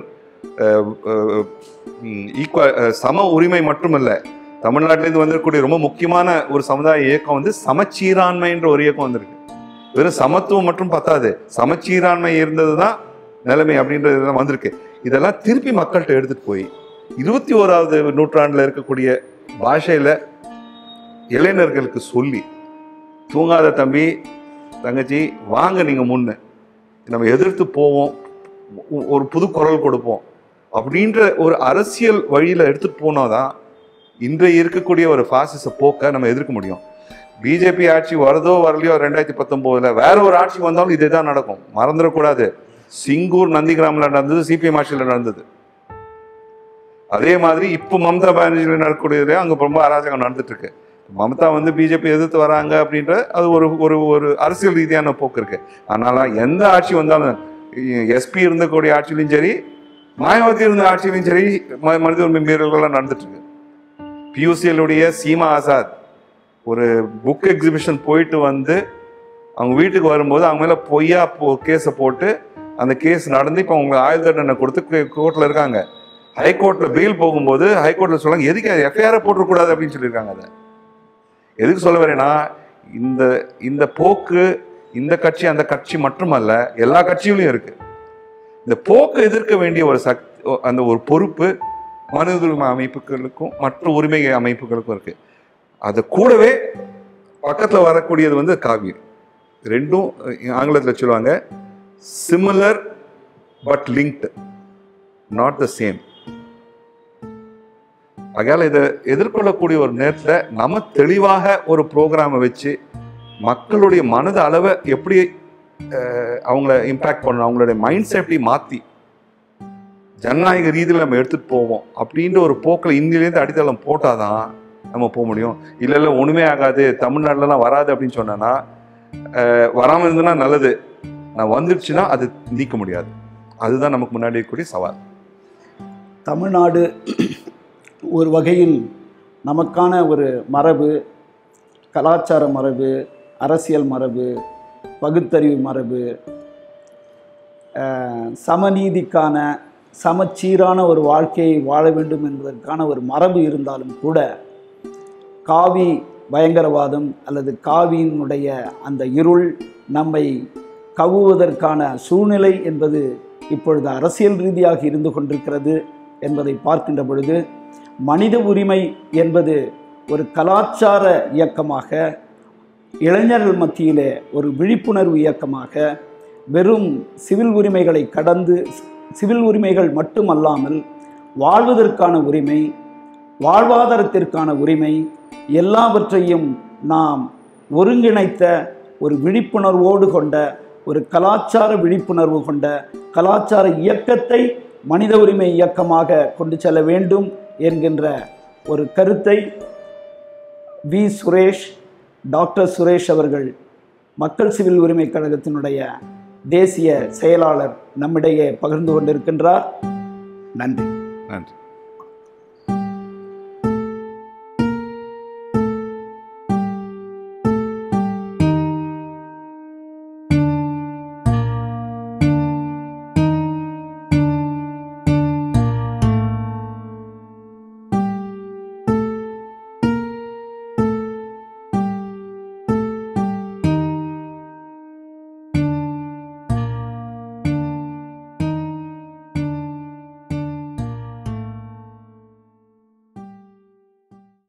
[SPEAKER 2] ஈக்குவ சம உரிமை மட்டுமல்ல தமிழ்நாட்டிலேருந்து வந்திருக்கக்கூடிய ரொம்ப முக்கியமான ஒரு சமுதாய இயக்கம் வந்து சமச்சீராண்மைன்ற ஒரு இயக்கம் வந்திருக்கு வெறும் சமத்துவம் மட்டும் பத்தாது சமச்சீராண்மை இருந்தது தான் நிலைமை அப்படின்றது தான் வந்திருக்கு இதெல்லாம் திருப்பி மக்கள்கிட்ட எடுத்துட்டு போய் இருபத்தி ஓராவது நூற்றாண்டுல இருக்கக்கூடிய பாஷையில இளைஞர்களுக்கு சொல்லி தூங்காத தம்பி தங்கச்சி வாங்க நீங்க முன்ன நம்ம எதிர்த்து போவோம் ஒ- ஒரு புது குரல் கொடுப்போம் அப்படின்ற ஒரு அரசியல் வழியில எடுத்துட்டு போனாதான் இன்றைய இருக்கக்கூடிய ஒரு பாசிச போக்கை நம்ம எதிர்க்க முடியும் பிஜேபி ஆட்சி வருதோ வரலையோ ரெண்டாயிரத்தி பத்தொன்பதுல வேற ஒரு ஆட்சி வந்தாலும் இதே தான் நடக்கும் மறந்துடக்கூடாது சிங்கூர் நந்திகிராமில் நடந்தது சிபிஎம் ஆட்சியில் நடந்தது அதே மாதிரி இப்போ மம்தா பானர்ஜியில் நடக்கக்கூடியது அங்கே ரொம்ப அராஜகம் நடந்துட்டு இருக்கு மம்தா வந்து பிஜேபி எதிர்த்து வராங்க அப்படின்ற அது ஒரு ஒரு ஒரு அரசியல் ரீதியான போக்கு இருக்கு அதனால எந்த ஆட்சி வந்தாலும் எஸ்பி இருந்தக்கூடிய ஆட்சியிலும் சரி மாயாவதி இருந்த ஆட்சியிலும் சரி ம- மனித உரிமை மீறல்கள்லாம் நடந்துட்டு இருக்கு பியூசிஎல்லுடைய சீமா ஆசாத் ஒரு புக் எக்ஸிபிஷன் போயிட்டு வந்து அவங்க வீட்டுக்கு வரும்போது அவங்க மேல பொய்யா போ கேஸை போட்டு அந்த கேஸ் நடந்து இப்போ அவங்க ஆயுள் தண்டனை கொடுத்து கோர்ட்ல இருக்காங்க ஹைகோர்ட்ல பெயில் போகும்போது ஹைகோர்ட்ல சொல்லுவாங்க எதுக்கு எஃப்ஐஆர் போட்டுறக்கூடாது அப்படின்னு சொல்லியிருக்காங்க அதை எதுக்கு சொல்ல வரேன்னா இந்த இந்த போக்கு இந்த கட்சி அந்த கட்சி மட்டுமல்ல எல்லா கட்சியிலும் இருக்கு இந்த போக்கு எதிர்க்க வேண்டிய ஒரு சக்தி அந்த ஒரு பொறுப்பு மனித உரிமை அமைப்புகளுக்கும் மற்ற உரிமை அமைப்புகளுக்கும் இருக்கு அது கூடவே பக்கத்துல வரக்கூடியது வந்து காவிரி ரெண்டும் ஆங்கிலத்துல சொல்லுவாங்க similar but linked not the same ஆகையால இதை எதிர்கொள்ளக்கூடிய ஒரு நேரத்துல நம்ம தெளிவாக ஒரு ப்ரோக்ராமை வச்சு மக்களுடைய மனத அளவை எப்படி அஹ், அவங்கள இம்பாக்ட் பண்ணணும் அவங்களுடைய மைண்ட் செட்டை மாத்தி ஜனநாயக ரீதியில் நம்ம எடுத்துட்டு போவோம் அப்படின்ற ஒரு போக்கில் இந்தியிலேருந்து அடித்தளம் போட்டாதான் நம்ம போக முடியும் இல்லை இல்லை ஒண்ணுமே ஆகாது தமிழ்நாட்டிலலாம் வராது அப்படின்னு சொன்னேன்னா அஹ், வராம இருந்ததுன்னா நல்லது நான் வந்துடுச்சுன்னா அது நீக்க முடியாது அதுதான் நமக்கு முன்னாடி இருக்கக்கூடிய சவால்
[SPEAKER 1] தமிழ்நாடு ஒரு வகையில் நமக்கான ஒரு மரபு கலாச்சார மரபு அரசியல் மரபு பகுத்தறிவு மரபு அஹ், சமநீதிக்கான சமச்சீரான ஒரு வாழ்க்கையை வாழ வேண்டும் என்பதற்கான ஒரு மரபு இருந்தாலும் கூட காவி பயங்கரவாதம் அல்லது காவியினுடைய அந்த இருள் நம்மை கவுவதற்கான சூழ்நிலை என்பது இப்பொழுது அரசியல் ரீதியாக இருந்து கொண்டிருக்கிறது என்பதை பார்க்கின்ற பொழுது மனித உரிமை என்பது ஒரு கலாச்சார இயக்கமாக இளைஞர்கள் மத்தியிலே ஒரு விழிப்புணர்வு இயக்கமாக வெறும் சிவில் உரிமைகளை கடந்து சிவில் உரிமைகள் மட்டுமல்லாமல் வாழ்வதற்கான உரிமை வாழ்வாதாரத்திற்கான உரிமை எல்லாவற்றையும் நாம் ஒருங்கிணைத்த ஒரு விழிப்புணர்வோடு கொண்ட ஒரு கலாச்சார விழிப்புணர்வு கொண்ட கலாச்சார இயக்கத்தை மனித உரிமை இயக்கமாக கொண்டு செல்ல வேண்டும் என்கின்ற ஒரு கருத்தை வி சுரேஷ் டாக்டர் சுரேஷ் அவர்கள் மக்கள் சிவில் உரிமை கழகத்தினுடைய தேசிய செயலாளர் நம்மிடையே பகிர்ந்து கொண்டிருக்கின்றார் நன்றி
[SPEAKER 2] நன்றி